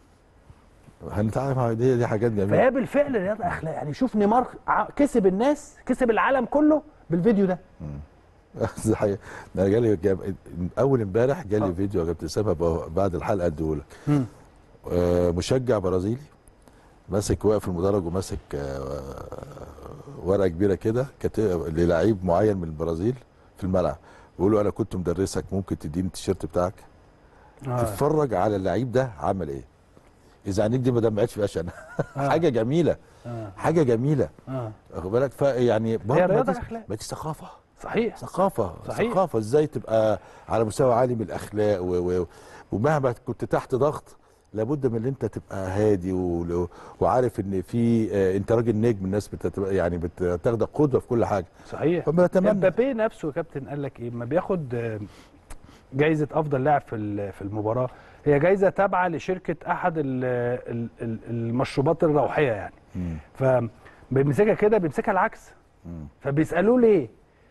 هنتعرف على دي دي حاجات جميله فهي بالفعل رياضه اخلاق يعني شوف نيمار ع- كسب الناس كسب العالم كله بالفيديو ده ده حقيقة. ده انا جالي جاب اول امبارح جالي آه. فيديو يا كابتن اسامه ب- بعد الحلقه اديهولك مم. آه، مشجع برازيلي ماسك واقف في المدرج وماسك آه، ورقه كبيره كده كاتب للعيب معين من البرازيل في الملعب بيقول له انا كنت مدرسك ممكن تديني التيشيرت بتاعك آه. تتفرج على اللعيب ده عمل ايه الزعانيك دي ما دمعتش في عشان حاجه جميله اه حاجه جميله اه واخد بالك فيعني برضه ما رياضة دي- أخلاق. ما دي ثقافه صحيح ثقافه صحيح. ثقافه ازاي تبقى على مستوى عالي من الاخلاق و... و... ومهما كنت تحت ضغط لابد من ان انت تبقى هادي و... وعارف ان في آه، انت راجل نجم الناس بتتبقى يعني بتاخدك قدوه في كل حاجه صحيح فبنتمنى امبابي نفسه يا كابتن قال لك ايه ما بياخد آه، جايزه افضل لاعب في ال- في المباراه هي جايزه تابعه لشركه احد ال- ال- ال- المشروبات الروحيه يعني مم. فبيمسكها كده بيمسكها العكس مم. فبيسالوه ليه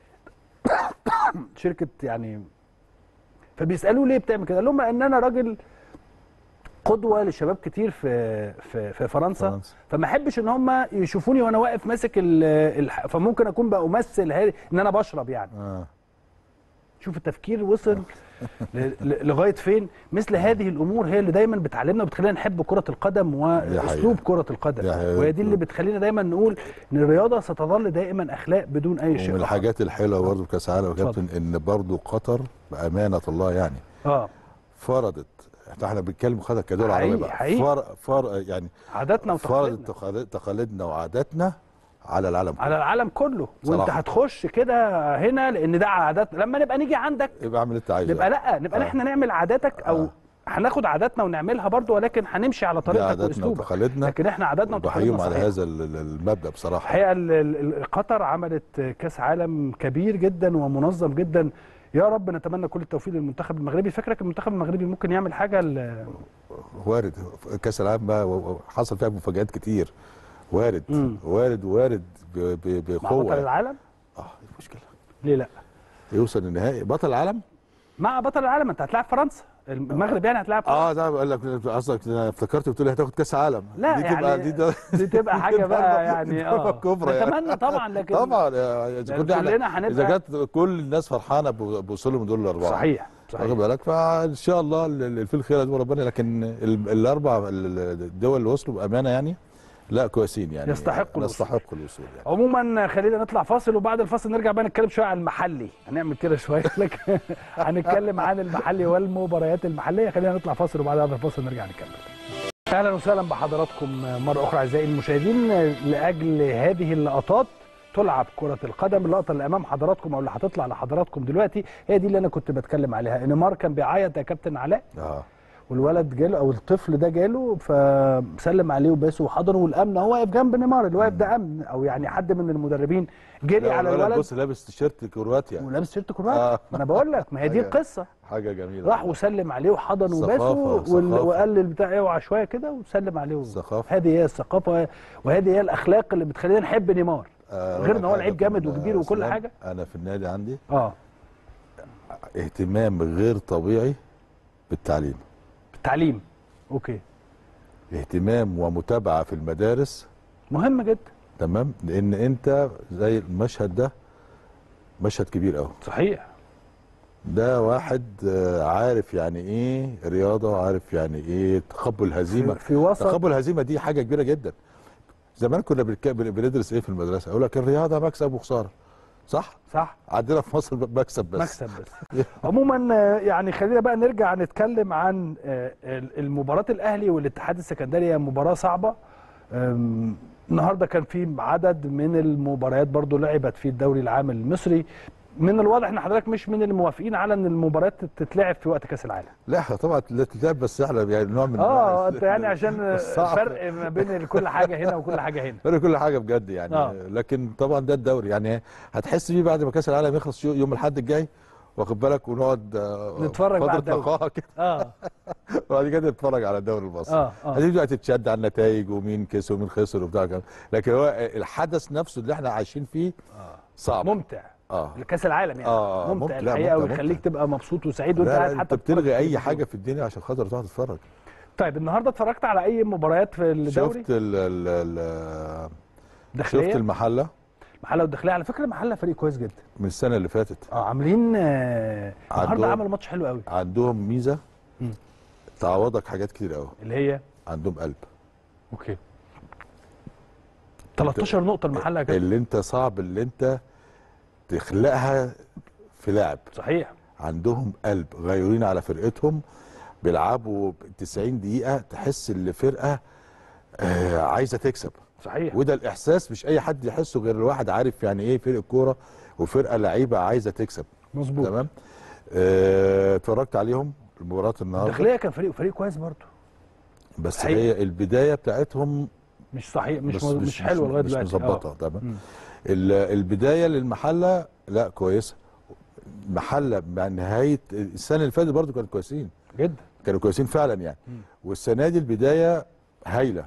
شركه يعني فبيسالوه ليه بتعمل كده قال لهم ان انا راجل قدوه لشباب كتير في في في فرنسا فرنسا. فما احبش ان هم يشوفوني وانا واقف ماسك ال الح- فممكن اكون بمثل هذه ان انا بشرب يعني اه شوف التفكير وصل ل- ل- لغايه فين مثل هذه الامور هي اللي دايما بتعلمنا وبتخلينا نحب كره القدم واسلوب حقيقة. كره القدم دي حقيقة. وهي دي اللي بتخلينا دايما نقول ان الرياضه ستظل دايما اخلاق بدون اي شيء ومن آخر. الحاجات الحلوه برضه في كاس العالم يا اتفضل. كابتن ان برضه قطر بامانه الله يعني اه فرضت احنا بنتكلم خدها كدول حقيقي- عربيه بقى حقيقي. فر... فر... يعني عاداتنا فرضت وتقاليدنا تقاليد- تقاليدنا وعاداتنا على العالم كله على العالم كله وانت صراحة. هتخش كده هنا لان ده عاداتنا لما نبقى نيجي عندك يبقى اعمل اللي انت عايزه نبقى لا نبقى آه. احنا نعمل عاداتك او آه. هناخد عاداتنا ونعملها برضو ولكن هنمشي على دي طريقتك عاداتنا واسلوبك وتقاليدنا لكن احنا عاداتنا وتقاليدنا بحييهم على صحيح. هذا ال- ال- المبدا بصراحه الحقيقه ال- ال- ال- قطر عملت كاس عالم كبير جدا ومنظم جدا يا رب نتمنى كل التوفيق للمنتخب المغربي فكرك المنتخب المغربي ممكن يعمل حاجه ل- وارد كاس العالم بقى و- و- حصل فيها مفاجآت كتير وارد مم. وارد وارد ب- ب- مع بقوه بطل العالم اه إيه المشكله ليه لا يوصل النهائي بطل العالم مع بطل العالم انت هتلاعب فرنسا المغرب يعني هتلاعب فرنسا اه ده بقول لك قصدك أنا افتكرت بتقول لي هتاخد كاس عالم لا دي يعني تبقى دي, ده دي تبقى حاجه بقى يعني اه كبرى يعني. نتمنى طبعا لكن طبعا آه، اذا لأن كنا احنا كلنا هنبقى- اذا كانت كل الناس فرحانه ب- بوصولهم دول الاربعه صحيح واخد صحيح بالك فان شاء الله ال- ال- في الخير هتبقى ربنا لكن ال- الاربع ال- الدول اللي وصلوا بامانه يعني لا كويسين يعني يستحقوا الوصول. يستحقوا الوصول يعني عموما خلينا نطلع فاصل وبعد الفاصل نرجع بقى نتكلم شويه عن المحلي هنعمل كده شويه لكن هنتكلم عن المحلي والمباريات المحليه خلينا نطلع فاصل وبعد هذا الفاصل نرجع نكمل اهلا وسهلا بحضراتكم مره اخرى اعزائي المشاهدين لاجل هذه اللقطات تلعب كرة القدم اللقطة اللي أمام حضراتكم أو اللي هتطلع لحضراتكم دلوقتي هي دي اللي أنا كنت بتكلم عليها نيمار كان بيعيط يا كابتن علاء اه والولد جاله او الطفل ده جاله فسلم عليه وباسه وحضنه والامن هو واقف جنب نيمار اللي واقف ده امن او يعني حد من المدربين جري لا، على الولد الولد بص لابس تيشيرت كرواتيا ولابس تيشيرت كرواتي آه. ما انا بقول لك ما هي دي حاجة- القصه حاجه جميله راح وسلم عليه وحضنه ثقافة وباسه وال- وثقافة. وقال للبتاع اوعى شويه كده وسلم عليه و- ثقافة. هذه هي الثقافه وهذه هي الاخلاق اللي بتخلينا نحب نيمار آه، غير ان هو حاجة لعيب جامد كمان، وكبير آه، وكل سلام. حاجه انا في النادي عندي اه اهتمام غير طبيعي بالتعليم التعليم اوكي اهتمام ومتابعه في المدارس مهم جدا تمام لان انت زي المشهد ده مشهد كبير قوي صحيح ده واحد آه، عارف يعني ايه رياضه وعارف يعني ايه تقبل هزيمه في, في وسط تقبل الهزيمه دي حاجه كبيره جدا زمان كنا بنك- بن- بندرس ايه في المدرسه اقول لك الرياضه مكسب وخساره صح صح عندنا في مصر مكسب بس مكسب بس عموما آه، يعني خلينا بقى نرجع نتكلم عن آه، ال- المباراة الأهلي والاتحاد السكندري هي مباراة صعبة آم، النهارده كان في عدد من المباريات برضو لعبت في الدوري العام المصري من الواضح ان حضرتك مش من الموافقين على ان المباريات تتلعب في وقت كاس العالم لا احنا طبعا لا تتلعب بس احنا يعني نوع من اه انت يعني عشان الصعب. فرق ما بين كل حاجه هنا وكل حاجه هنا فرق كل حاجه بجد يعني آه. لكن طبعا ده الدوري يعني هتحس بيه بعد ما كاس العالم يخلص يو- يوم الاحد الجاي واخد بالك ونقعد آه، نتفرج بقى على فتره الدوري. نقاهه كده اه وبعد كده نتفرج على الدوري المصري اه اه هتيجي بقى تتشد على النتائج ومين كسب ومين خسر وبتاع كده لكن هو الحدث نفسه اللي احنا عايشين فيه صعب ممتع اه كاس العالم يعني آه، ممتع ممتع، لا، الحقيقه ممتع، ويخليك ممتع. تبقى مبسوط وسعيد لا وانت قاعد لا حتى انت بتلغي بتتفرج اي في حاجه في الدنيا عشان خاطر تقعد تتفرج طيب النهارده اتفرجت على اي مباريات في الدوري شفت ال ال ال داخليه شفت المحله المحله والداخليه على فكره المحله فريق كويس جدا من السنه اللي فاتت اه عاملين آه، النهارده عندهم- عملوا ماتش حلو قوي عندهم ميزه مم. تعوضك حاجات كتير قوي اللي هي عندهم قلب اوكي 13 نقطه المحله يا كابتن اللي انت صعب اللي انت تخلقها في لاعب صحيح عندهم قلب غيورين على فرقتهم بيلعبوا 90 دقيقه تحس ان فرقه آه عايزه تكسب صحيح وده الاحساس مش اي حد يحسه غير الواحد عارف يعني ايه فرقه كوره وفرقه لعيبه عايزه تكسب مظبوط تمام آه، اتفرجت عليهم المباراه النهارده الداخليه كان فريق فريق كويس برضه بس حقيقي. هي البدايه بتاعتهم مش صحيح مش بس مش, مش حلوه لغايه دلوقتي مش مظبطه آه. تمام مم. ال- البدايه للمحله لا كويسه محله مع نهايه السنه اللي فاتت برضو كانوا كويسين جدا كانوا كويسين فعلا يعني مم. والسنه دي البدايه هايله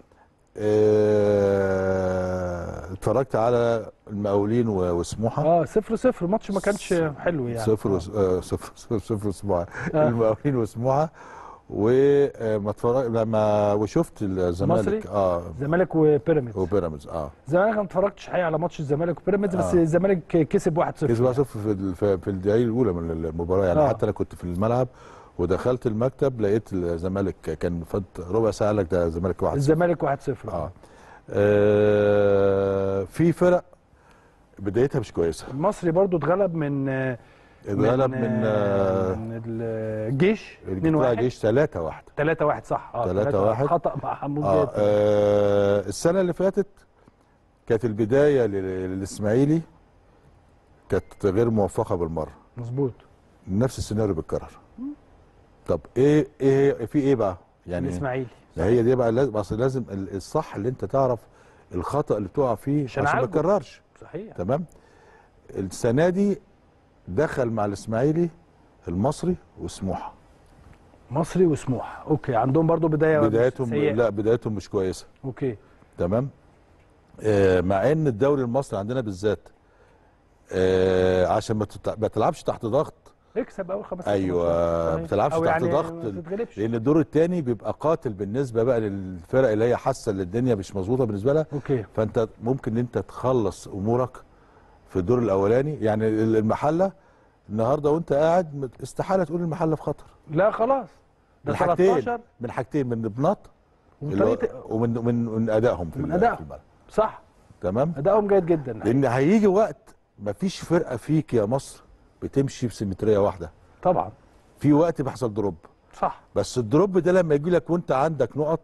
آه، اتفرجت على المقاولين و- وسموحه اه صفر صفر الماتش ما كانش حلو يعني صفر آه. وس... آه صفر صفر صفر وسموحه آه. المقاولين وسموحه وما اتفرج لما وشفت الزمالك مصري؟ اه الزمالك وبيراميدز وبيراميدز اه الزمالك ما اتفرجتش حقيقه على ماتش الزمالك وبيراميدز بس آه. الزمالك كسب 1-0 كسب 1-0 في ال- في في الدقايق الاولى من المباراه يعني آه. حتى انا كنت في الملعب ودخلت المكتب لقيت الزمالك كان فات ربع ساعه لك ده الزمالك 1 الزمالك 1-0 اه آه، في فرق بدايتها مش كويسه المصري برضو اتغلب من آه، اتغلب من آه، من الجيش 2-1 بتاع جيش 3 1 3-1 صح اه 3-1. خطا مع حمود اه جاد آه، السنه اللي فاتت كانت البدايه لل- للاسماعيلي كانت غير موفقه بالمره مظبوط نفس السيناريو بيتكرر طب ايه ايه في ايه بقى يعني الاسماعيلي ما هي دي بقى لازم اصل لازم ال- الصح اللي انت تعرف الخطا اللي تقع فيه عشان عشان ما أعالجه. تكررش صحيح تمام السنه دي دخل مع الاسماعيلي المصري وسموحه مصري وسموحه اوكي عندهم برضو بدايه بدايتهم سيئة. لا بدايتهم مش كويسه اوكي تمام آه مع ان الدوري المصري عندنا بالذات آه عشان ما تت- ما تلعبش تحت ضغط اكسب اول خمس ست ايوه ماتشات. ما بتلعبش أو تحت يعني ضغط ما تتغلبش لان الدور الثاني بيبقى قاتل بالنسبه بقى للفرق اللي هي حاسه ان الدنيا مش مظبوطه بالنسبه لها اوكي فانت ممكن ان انت تخلص امورك في الدور الاولاني يعني المحله النهارده وانت قاعد مت- استحاله تقول المحله في خطر لا خلاص ده من حاجتين 13 من حاجتين من بناط اللي هو- وطريقه ومن من من ادائهم في من ال- أدائهم. في الملعب صح تمام ادائهم جيد جدا لان هيجي وقت مفيش فرقه فيك يا مصر بتمشي بسيمتريه واحده طبعا في وقت بيحصل دروب صح بس الدروب ده لما يجي لك وانت عندك نقط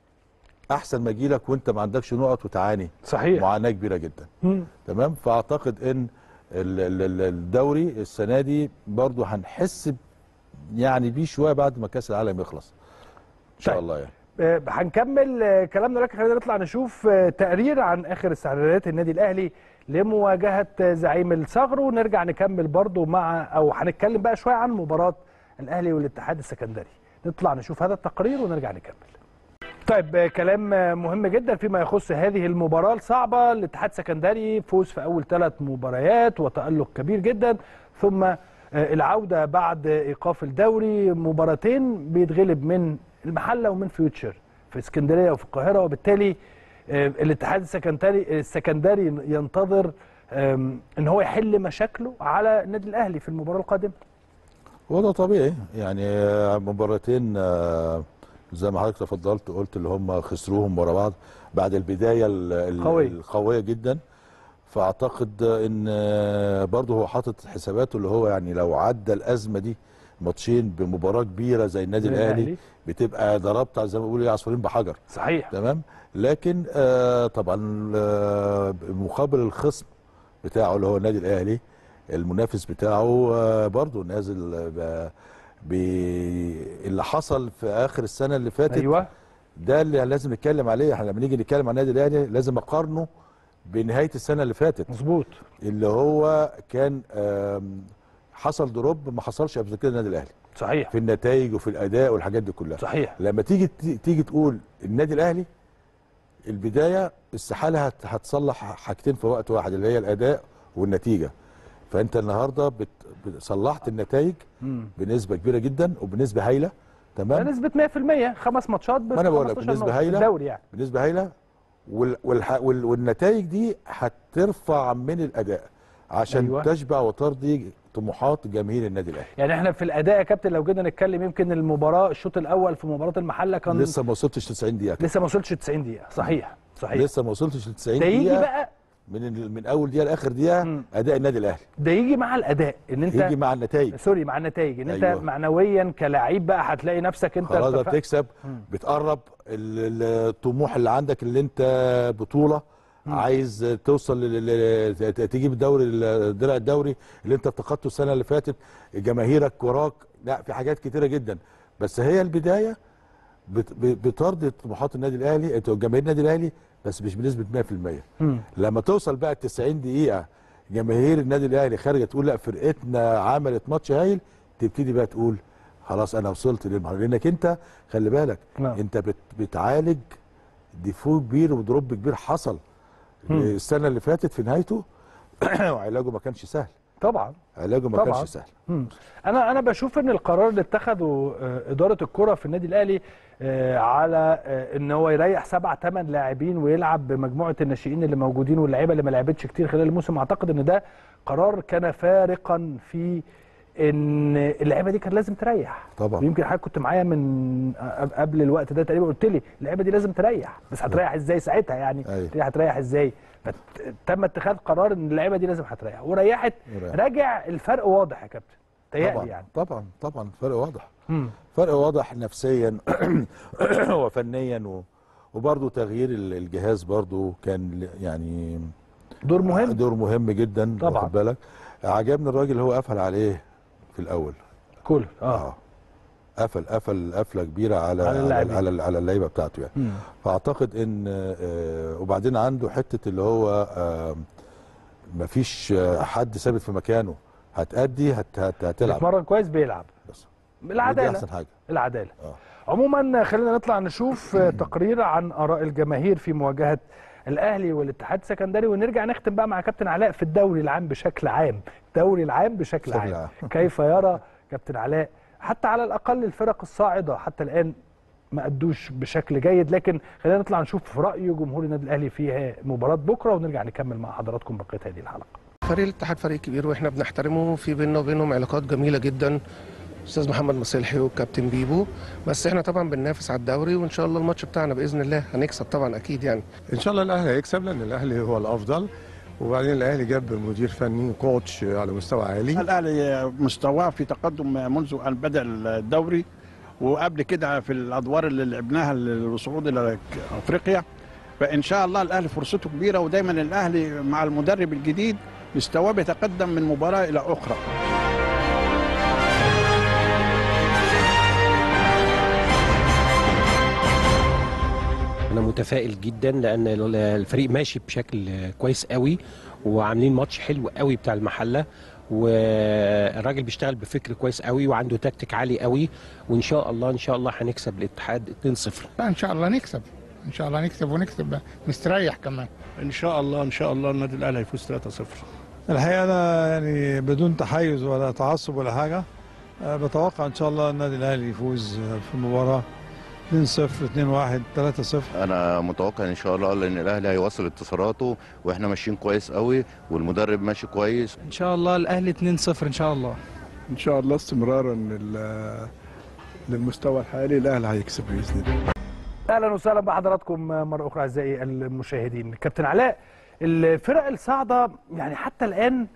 احسن ما يجي لك وانت ما عندكش نقط وتعاني صحيح معاناه كبيره جدا مم. تمام فاعتقد ان ال- ال- ال- الدوري السنه دي برضو هنحس ب- يعني بيه شويه بعد ما كاس العالم يخلص ان شاء طيب. الله يعني آه، هنكمل آه، كلامنا لكن خلينا نطلع نشوف آه، تقرير عن اخر استعدادات النادي الاهلي لمواجهه آه، زعيم الصغر ونرجع نكمل برضو مع او هنتكلم بقى شويه عن مباراه الاهلي والاتحاد السكندري نطلع نشوف هذا التقرير ونرجع نكمل طيب آه، كلام آه، مهم جدا فيما يخص هذه المباراه الصعبه الاتحاد السكندري فوز في اول ثلاث مباريات وتالق كبير جدا ثم آه، العوده بعد ايقاف الدوري مباراتين بيتغلب من المحله ومن فيوتشر في اسكندريه وفي القاهره وبالتالي آه، الاتحاد السكندري السكندري ينتظر آم، ان هو يحل مشاكله على النادي الاهلي في المباراه القادمه وده طبيعي يعني آه، مباراتين آه، زي ما حضرتك تفضلت قلت اللي هم خسروهم ورا بعض بعد البدايه ال- ال- قوية. القويه جدا فاعتقد ان آه، برضه هو حاطط حساباته اللي هو يعني لو عدى الازمه دي ماتشين بمباراه كبيره زي النادي زي الاهلي الأهلي. بتبقى ضربت زي ما بيقولوا إيه، عصفورين بحجر صحيح تمام لكن آه طبعا آه مقابل الخصم بتاعه اللي هو النادي الاهلي المنافس بتاعه آه برضه نازل آه ب اللي حصل في اخر السنه اللي فاتت ايوه ده اللي لازم نتكلم عليه احنا لما نيجي نتكلم عن النادي الاهلي لازم اقارنه بنهايه السنه اللي فاتت مظبوط اللي هو كان آم، حصل دروب ما حصلش قبل كده النادي الاهلي صحيح في النتائج وفي الاداء والحاجات دي كلها صحيح لما تيجي تيجي تقول النادي الاهلي البدايه استحاله هت- هتصلح حاجتين في وقت واحد اللي هي الاداء والنتيجه فانت النهارده بت- بت- صلحت النتائج مم. بنسبه كبيره جدا وبنسبه هايله تمام نسبة 100% خمس ماتشات بس ما أنا بقول لك 15 بالنسبة نقطة هايلة. في الدوري يعني بنسبه هايله وال والح وال والنتائج دي هترفع من الاداء عشان أيوة. أيوة. تشبع وترضي طموحات جماهير النادي الاهلي يعني احنا في الاداء يا كابتن لو جينا نتكلم يمكن المباراة الشوط الاول في مباراة المحلة كان لسه, لسه ما وصلتش 90 دقيقه لسه ما وصلش 90 دقيقة صحيح صحيح لسه ما وصلتش ل 90 ده يجي دقيقه بقى من ال- من اول دقيقه لاخر دقيقه مم. اداء النادي الاهلي ده يجي مع الاداء ان انت يجي مع النتائج سوري مع النتائج ان انت أيوة. معنويا كلاعب بقى هتلاقي نفسك انت خلاص بقى ارتفعت. بتكسب بتقرب ال- ال- الطموح اللي عندك اللي انت بطوله عايز توصل لل- لل- ت- تجيب الدوري الدرع الدوري اللي انت افتقدته السنه اللي فاتت جماهيرك وراك لا في حاجات كتيره جدا بس هي البدايه بت- ب- بترضي طموحات النادي الاهلي انت جماهير النادي الاهلي بس مش بنسبه 100% مم. لما توصل بقى 90 دقيقه جماهير النادي الاهلي خارجه تقول لا فرقتنا عملت ماتش هايل تبتدي بقى تقول خلاص انا وصلت للمرحله لانك انت خلي بالك نعم. انت بت بتعالج ديفو كبير ودروب كبير حصل مم. السنه اللي فاتت في نهايته وعلاجه ما كانش سهل طبعا علاجه ما طبعاً. كانش سهل مم. انا انا بشوف ان القرار اللي اتخذه آه، اداره الكره في النادي الاهلي آه، على آه، ان هو يريح سبع ثمان لاعبين ويلعب بمجموعه الناشئين اللي موجودين واللعيبه اللي ما لعبتش كتير خلال الموسم اعتقد ان ده قرار كان فارقا في ان اللعيبه دي كان لازم تريح طبعا. يمكن حضرتك كنت معايا من آه، قبل الوقت ده تقريبا قلت لي اللعيبه دي لازم تريح بس هتريح ازاي ساعتها يعني أيوة. قلت لي هتريح ازاي فتم اتخاذ قرار ان اللعيبه دي لازم هتريح وريحت وريح. راجع الفرق واضح يا كابتن تهيألي طبعا يعني طبعا طبعا فرق واضح مم. فرق واضح نفسيا وفنيا و... وبرضه تغيير ال- الجهاز برضه كان ل- يعني دور مهم دور مهم جدا طبعاً. واخد بالك عجبني الراجل اللي هو قفل عليه في الاول كل اه اه قفل قفل قفله كبيره على على على اللاعبين. على, على اللعيبه بتاعته يعني مم. فاعتقد ان آه وبعدين عنده حته اللي هو آه مفيش آه، حد ثابت في مكانه هتأدي هت هت هتلعب بيتمرن كويس بيلعب بس دي العداله احسن حاجه العداله اه عموما خلينا نطلع نشوف آه، تقرير عن اراء الجماهير في مواجهه الاهلي والاتحاد السكندري ونرجع نختم بقى مع كابتن علاء في الدوري العام بشكل عام الدوري العام بشكل بشكل عام عام. كيف يرى كابتن علاء حتى على الاقل الفرق الصاعده حتى الان ما ادوش بشكل جيد لكن خلينا نطلع نشوف راي جمهور النادي الاهلي في مباراه بكره ونرجع نكمل مع حضراتكم بقيه هذه الحلقه فريق الاتحاد فريق كبير واحنا بنحترمه في بيننا وبينهم علاقات جميله جدا استاذ محمد مصلحي والكابتن بيبو بس احنا طبعا بننافس على الدوري وان شاء الله الماتش بتاعنا باذن الله هنكسب طبعا اكيد يعني ان شاء الله الاهلي هيكسب لان الاهلي هو الافضل وبعدين الاهلي جاب مدير فني كوتش على مستوى عالي الاهلي مستواه في تقدم منذ ان بدا الدوري وقبل كده في الادوار اللي لعبناها للصعود الى افريقيا فان شاء الله الاهلي فرصته كبيره ودايما الاهلي مع المدرب الجديد مستواه بيتقدم من مباراه الى اخرى انا متفائل جدا لان الفريق ماشي بشكل كويس قوي وعاملين ماتش حلو قوي بتاع المحله والراجل بيشتغل بفكر كويس قوي وعنده تكتيك عالي قوي وان شاء الله ان شاء الله هنكسب الاتحاد 2-0 لا ان شاء الله نكسب ان شاء الله نكسب ونكسب مستريح كمان ان شاء الله ان شاء الله النادي الاهلي هيفوز 3-0 الحقيقه انا يعني بدون تحيز ولا تعصب ولا حاجه أه، بتوقع ان شاء الله النادي الاهلي يفوز أه، في المباراه 2-0 2-1 3-0 انا متوقع ان شاء الله لان الاهلي هيواصل انتصاراته واحنا ماشيين كويس قوي والمدرب ماشي كويس ان شاء الله الاهلي 2-0 ان شاء الله ان شاء الله استمرارا لل- للمستوى الحالي الاهلي هيكسب باذن الله اهلا وسهلا بحضراتكم مره اخرى اعزائي المشاهدين كابتن علاء الفرق الصاعده يعني حتى الان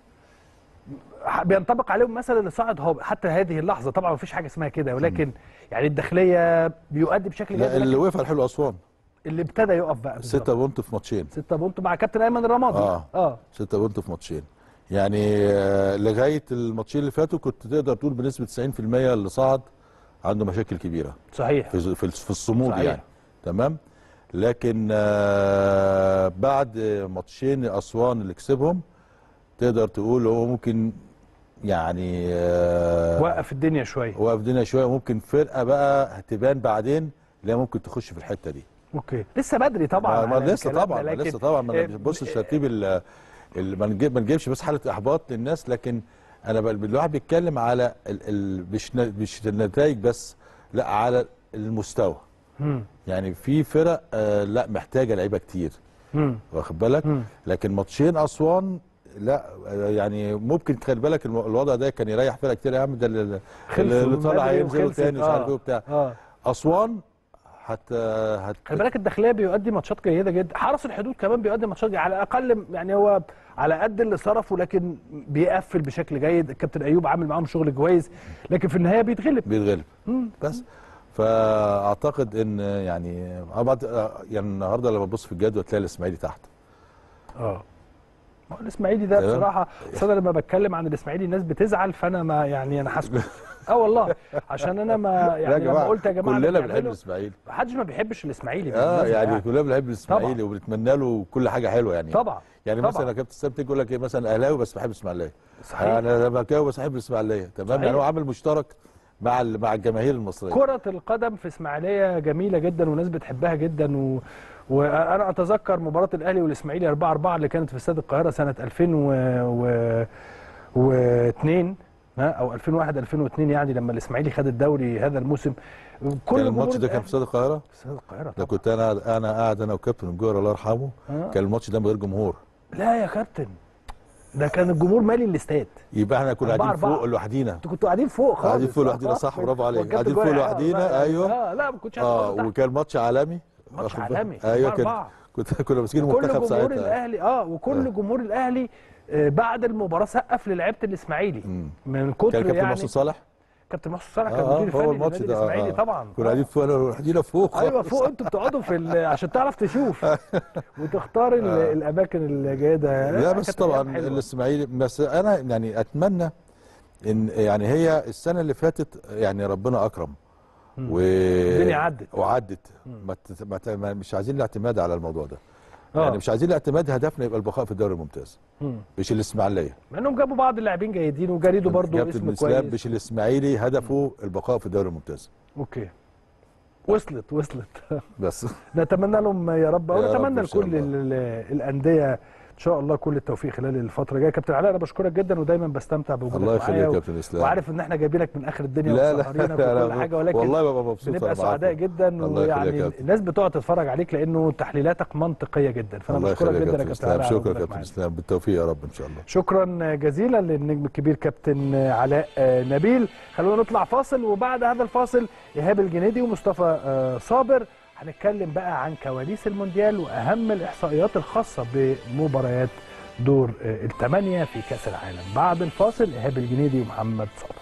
بينطبق عليهم مثلا اللي صعد هو حتى هذه اللحظه طبعا مفيش حاجه اسمها كده ولكن يعني الداخليه بيؤدي بشكل جيد لا اللي ولكن وقف على الحلو اسوان اللي ابتدى يقف بقى ستة بونت في ماتشين ستة بونت مع كابتن ايمن الرمادي اه اه ستة بونت في ماتشين يعني آه، لغايه الماتشين اللي فاتوا كنت تقدر تقول بنسبه 90% اللي صعد عنده مشاكل كبيره صحيح في في في الصمود صحيح. يعني تمام لكن آه، بعد ماتشين اسوان اللي كسبهم تقدر تقول هو ممكن يعني آه، وقف الدنيا شويه وقف الدنيا شويه ممكن فرقه بقى هتبان بعدين اللي هي ممكن تخش في الحته دي اوكي لسه بدري طبعا ما- ما على لسه الكلام طبعا ده، ما لكن لسه طبعا ما آه، انا ببص ترتيب ال ال- ما نجيب ما نجيبش بس حاله احباط للناس لكن انا بقى الواحد بيتكلم على ال ال مش ن- مش النتائج بس لا على المستوى مم. يعني في فرق آه لا محتاجه لعيبه كتير مم. واخد بالك مم. لكن ماتشين اسوان لا آه، يعني ممكن تخلي بالك الم- الوضع ده كان يريح فرق كتير يا عم ده اللي- خلصوا اللي طالع بدري هينزلوا وخلصت. تاني مش عارف آه. ايه وبتاع اه اسوان حتى هت... خلي بالك الداخليه بيؤدي ماتشات جيده جدا حرس الحدود كمان بيؤدي ماتشات جيدة. على الاقل يعني هو على قد اللي صرفه لكن بيقفل بشكل جيد الكابتن ايوب عامل معاهم شغل كويس لكن في النهايه بيتغلب بيتغلب مم. بس فاعتقد ان يعني أبعد يعني النهارده لما تبص في الجدول تلاقي الاسماعيلي تحت اه ما هو الاسماعيلي ده تمام. بصراحه بس انا لما بتكلم عن الاسماعيلي الناس بتزعل فانا ما يعني انا هسكت اه والله عشان انا ما يا يعني لما جماعه قلت يا جماعه كلنا اللي بنحب بيعمله- الاسماعيلي محدش ما بيحبش الاسماعيلي اه بالمناسبة يعني كلنا بنحب الاسماعيلي طبعا. وبنتمنى له كل حاجه حلوه يعني طبعا يعني طبعا. مثلا يا كابتن سام تيجي يقول لك ايه مثلا اهلاوي بس بحب الاسماعيليه صحيح. انا زملكاوي بس بحب الاسماعيليه تمام صحيح. يعني هو عامل مشترك مع ال- مع الجماهير المصريه كرة القدم في اسماعيليه جميلة جدا والناس بتحبها جدا و... وانا اتذكر مباراة الاهلي والاسماعيلي 4 4 اللي كانت في استاد القاهرة سنة 2002 ها او 2001 2002 يعني لما الاسماعيلي خد الدوري هذا الموسم كل كان الماتش جمهور ده كان في استاد القاهره في استاد القاهرة ده طبعا كنت انا انا قاعد انا وكابتن الجوهر الله يرحمه آه. كان الماتش ده من غير جمهور لا يا كابتن ده كان الجمهور مالي الاستاد يبقى احنا كنا أربعة قاعدين أربعة. فوق لوحدينا انتوا كنتوا قاعدين فوق خالص قاعدين فوق لوحدينا آه، صح آه. برافو عليك والكابتن قاعدين فوق جوهر لوحدينا آه، ايوه اه لا ما كنتش اه عارف تحت. وكان ماتش عالمي ماتش واخد بالك؟ عالمي، ايوه كان أربعة. كنت كنا ماسكين وكل المنتخب جمهور ساعتها الاهلي اه وكل آه. جمهور الاهلي آه، بعد المباراه سقف للعيبه الاسماعيلي مم. من كان كتر كابتن يعني محسن صالح كابتن محسن صالح كان اه مدير هو فني الماتش للنادي ده الاسماعيلي آه. طبعا كنا قاعدين فوق لوحدينا فوق ايوه خالص. فوق انتوا بتقعدوا في ال- عشان تعرف تشوف وتختار ال- آه. الاماكن الجيده لا بس كانت طبعا أيام حلوة. الاسماعيلي بس انا يعني اتمنى ان يعني هي السنه اللي فاتت يعني ربنا اكرم مم. و الدنيا عدت. وعدت ما تت- ما ت- ما- مش عايزين الاعتماد على الموضوع ده آه. يعني مش عايزين الاعتماد هدفنا يبقى البقاء في الدوري الممتاز مم. مش الاسماعيليه مع انهم جابوا بعض اللاعبين جيدين وجريدو برضو كابتن اسم اسلام كويس مش الاسماعيلي هدفه البقاء في الدوري الممتاز اوكي وصلت وصلت بس نتمنى لهم يا رب يا رب ونتمنى إن شاء لكل ال- الانديه ان شاء الله كل التوفيق خلال الفتره الجايه كابتن علاء انا بشكرك جدا ودايما بستمتع بوجودك الله يخليك معايا يا و- كابتن اسلام وعارف ان احنا جايبينك من اخر الدنيا لا لا وسهرينك لا وكل لا حاجه ولكن والله ببقى مبسوط بنبقى وأنا معاكم. سعداء جدا الله يخليك يا ويعني كابتن. الناس بتقعد تتفرج عليك لانه تحليلاتك منطقيه جدا فانا الله بشكرك يخليك جدا يا يا كابتن كابتن اسلام علاء على شكرا يا وجودك كابتن معانا. اسلام بالتوفيق يا رب ان شاء الله شكرا جزيلا للنجم الكبير كابتن علاء نبيل خلونا نطلع فاصل وبعد هذا الفاصل ايهاب الجنيدي ومصطفى آه، صابر هنتكلم بقى عن كواليس المونديال واهم الاحصائيات الخاصه بمباريات دور آه، الثمانيه في كاس العالم بعد الفاصل ايهاب الجنيدي ومحمد صابر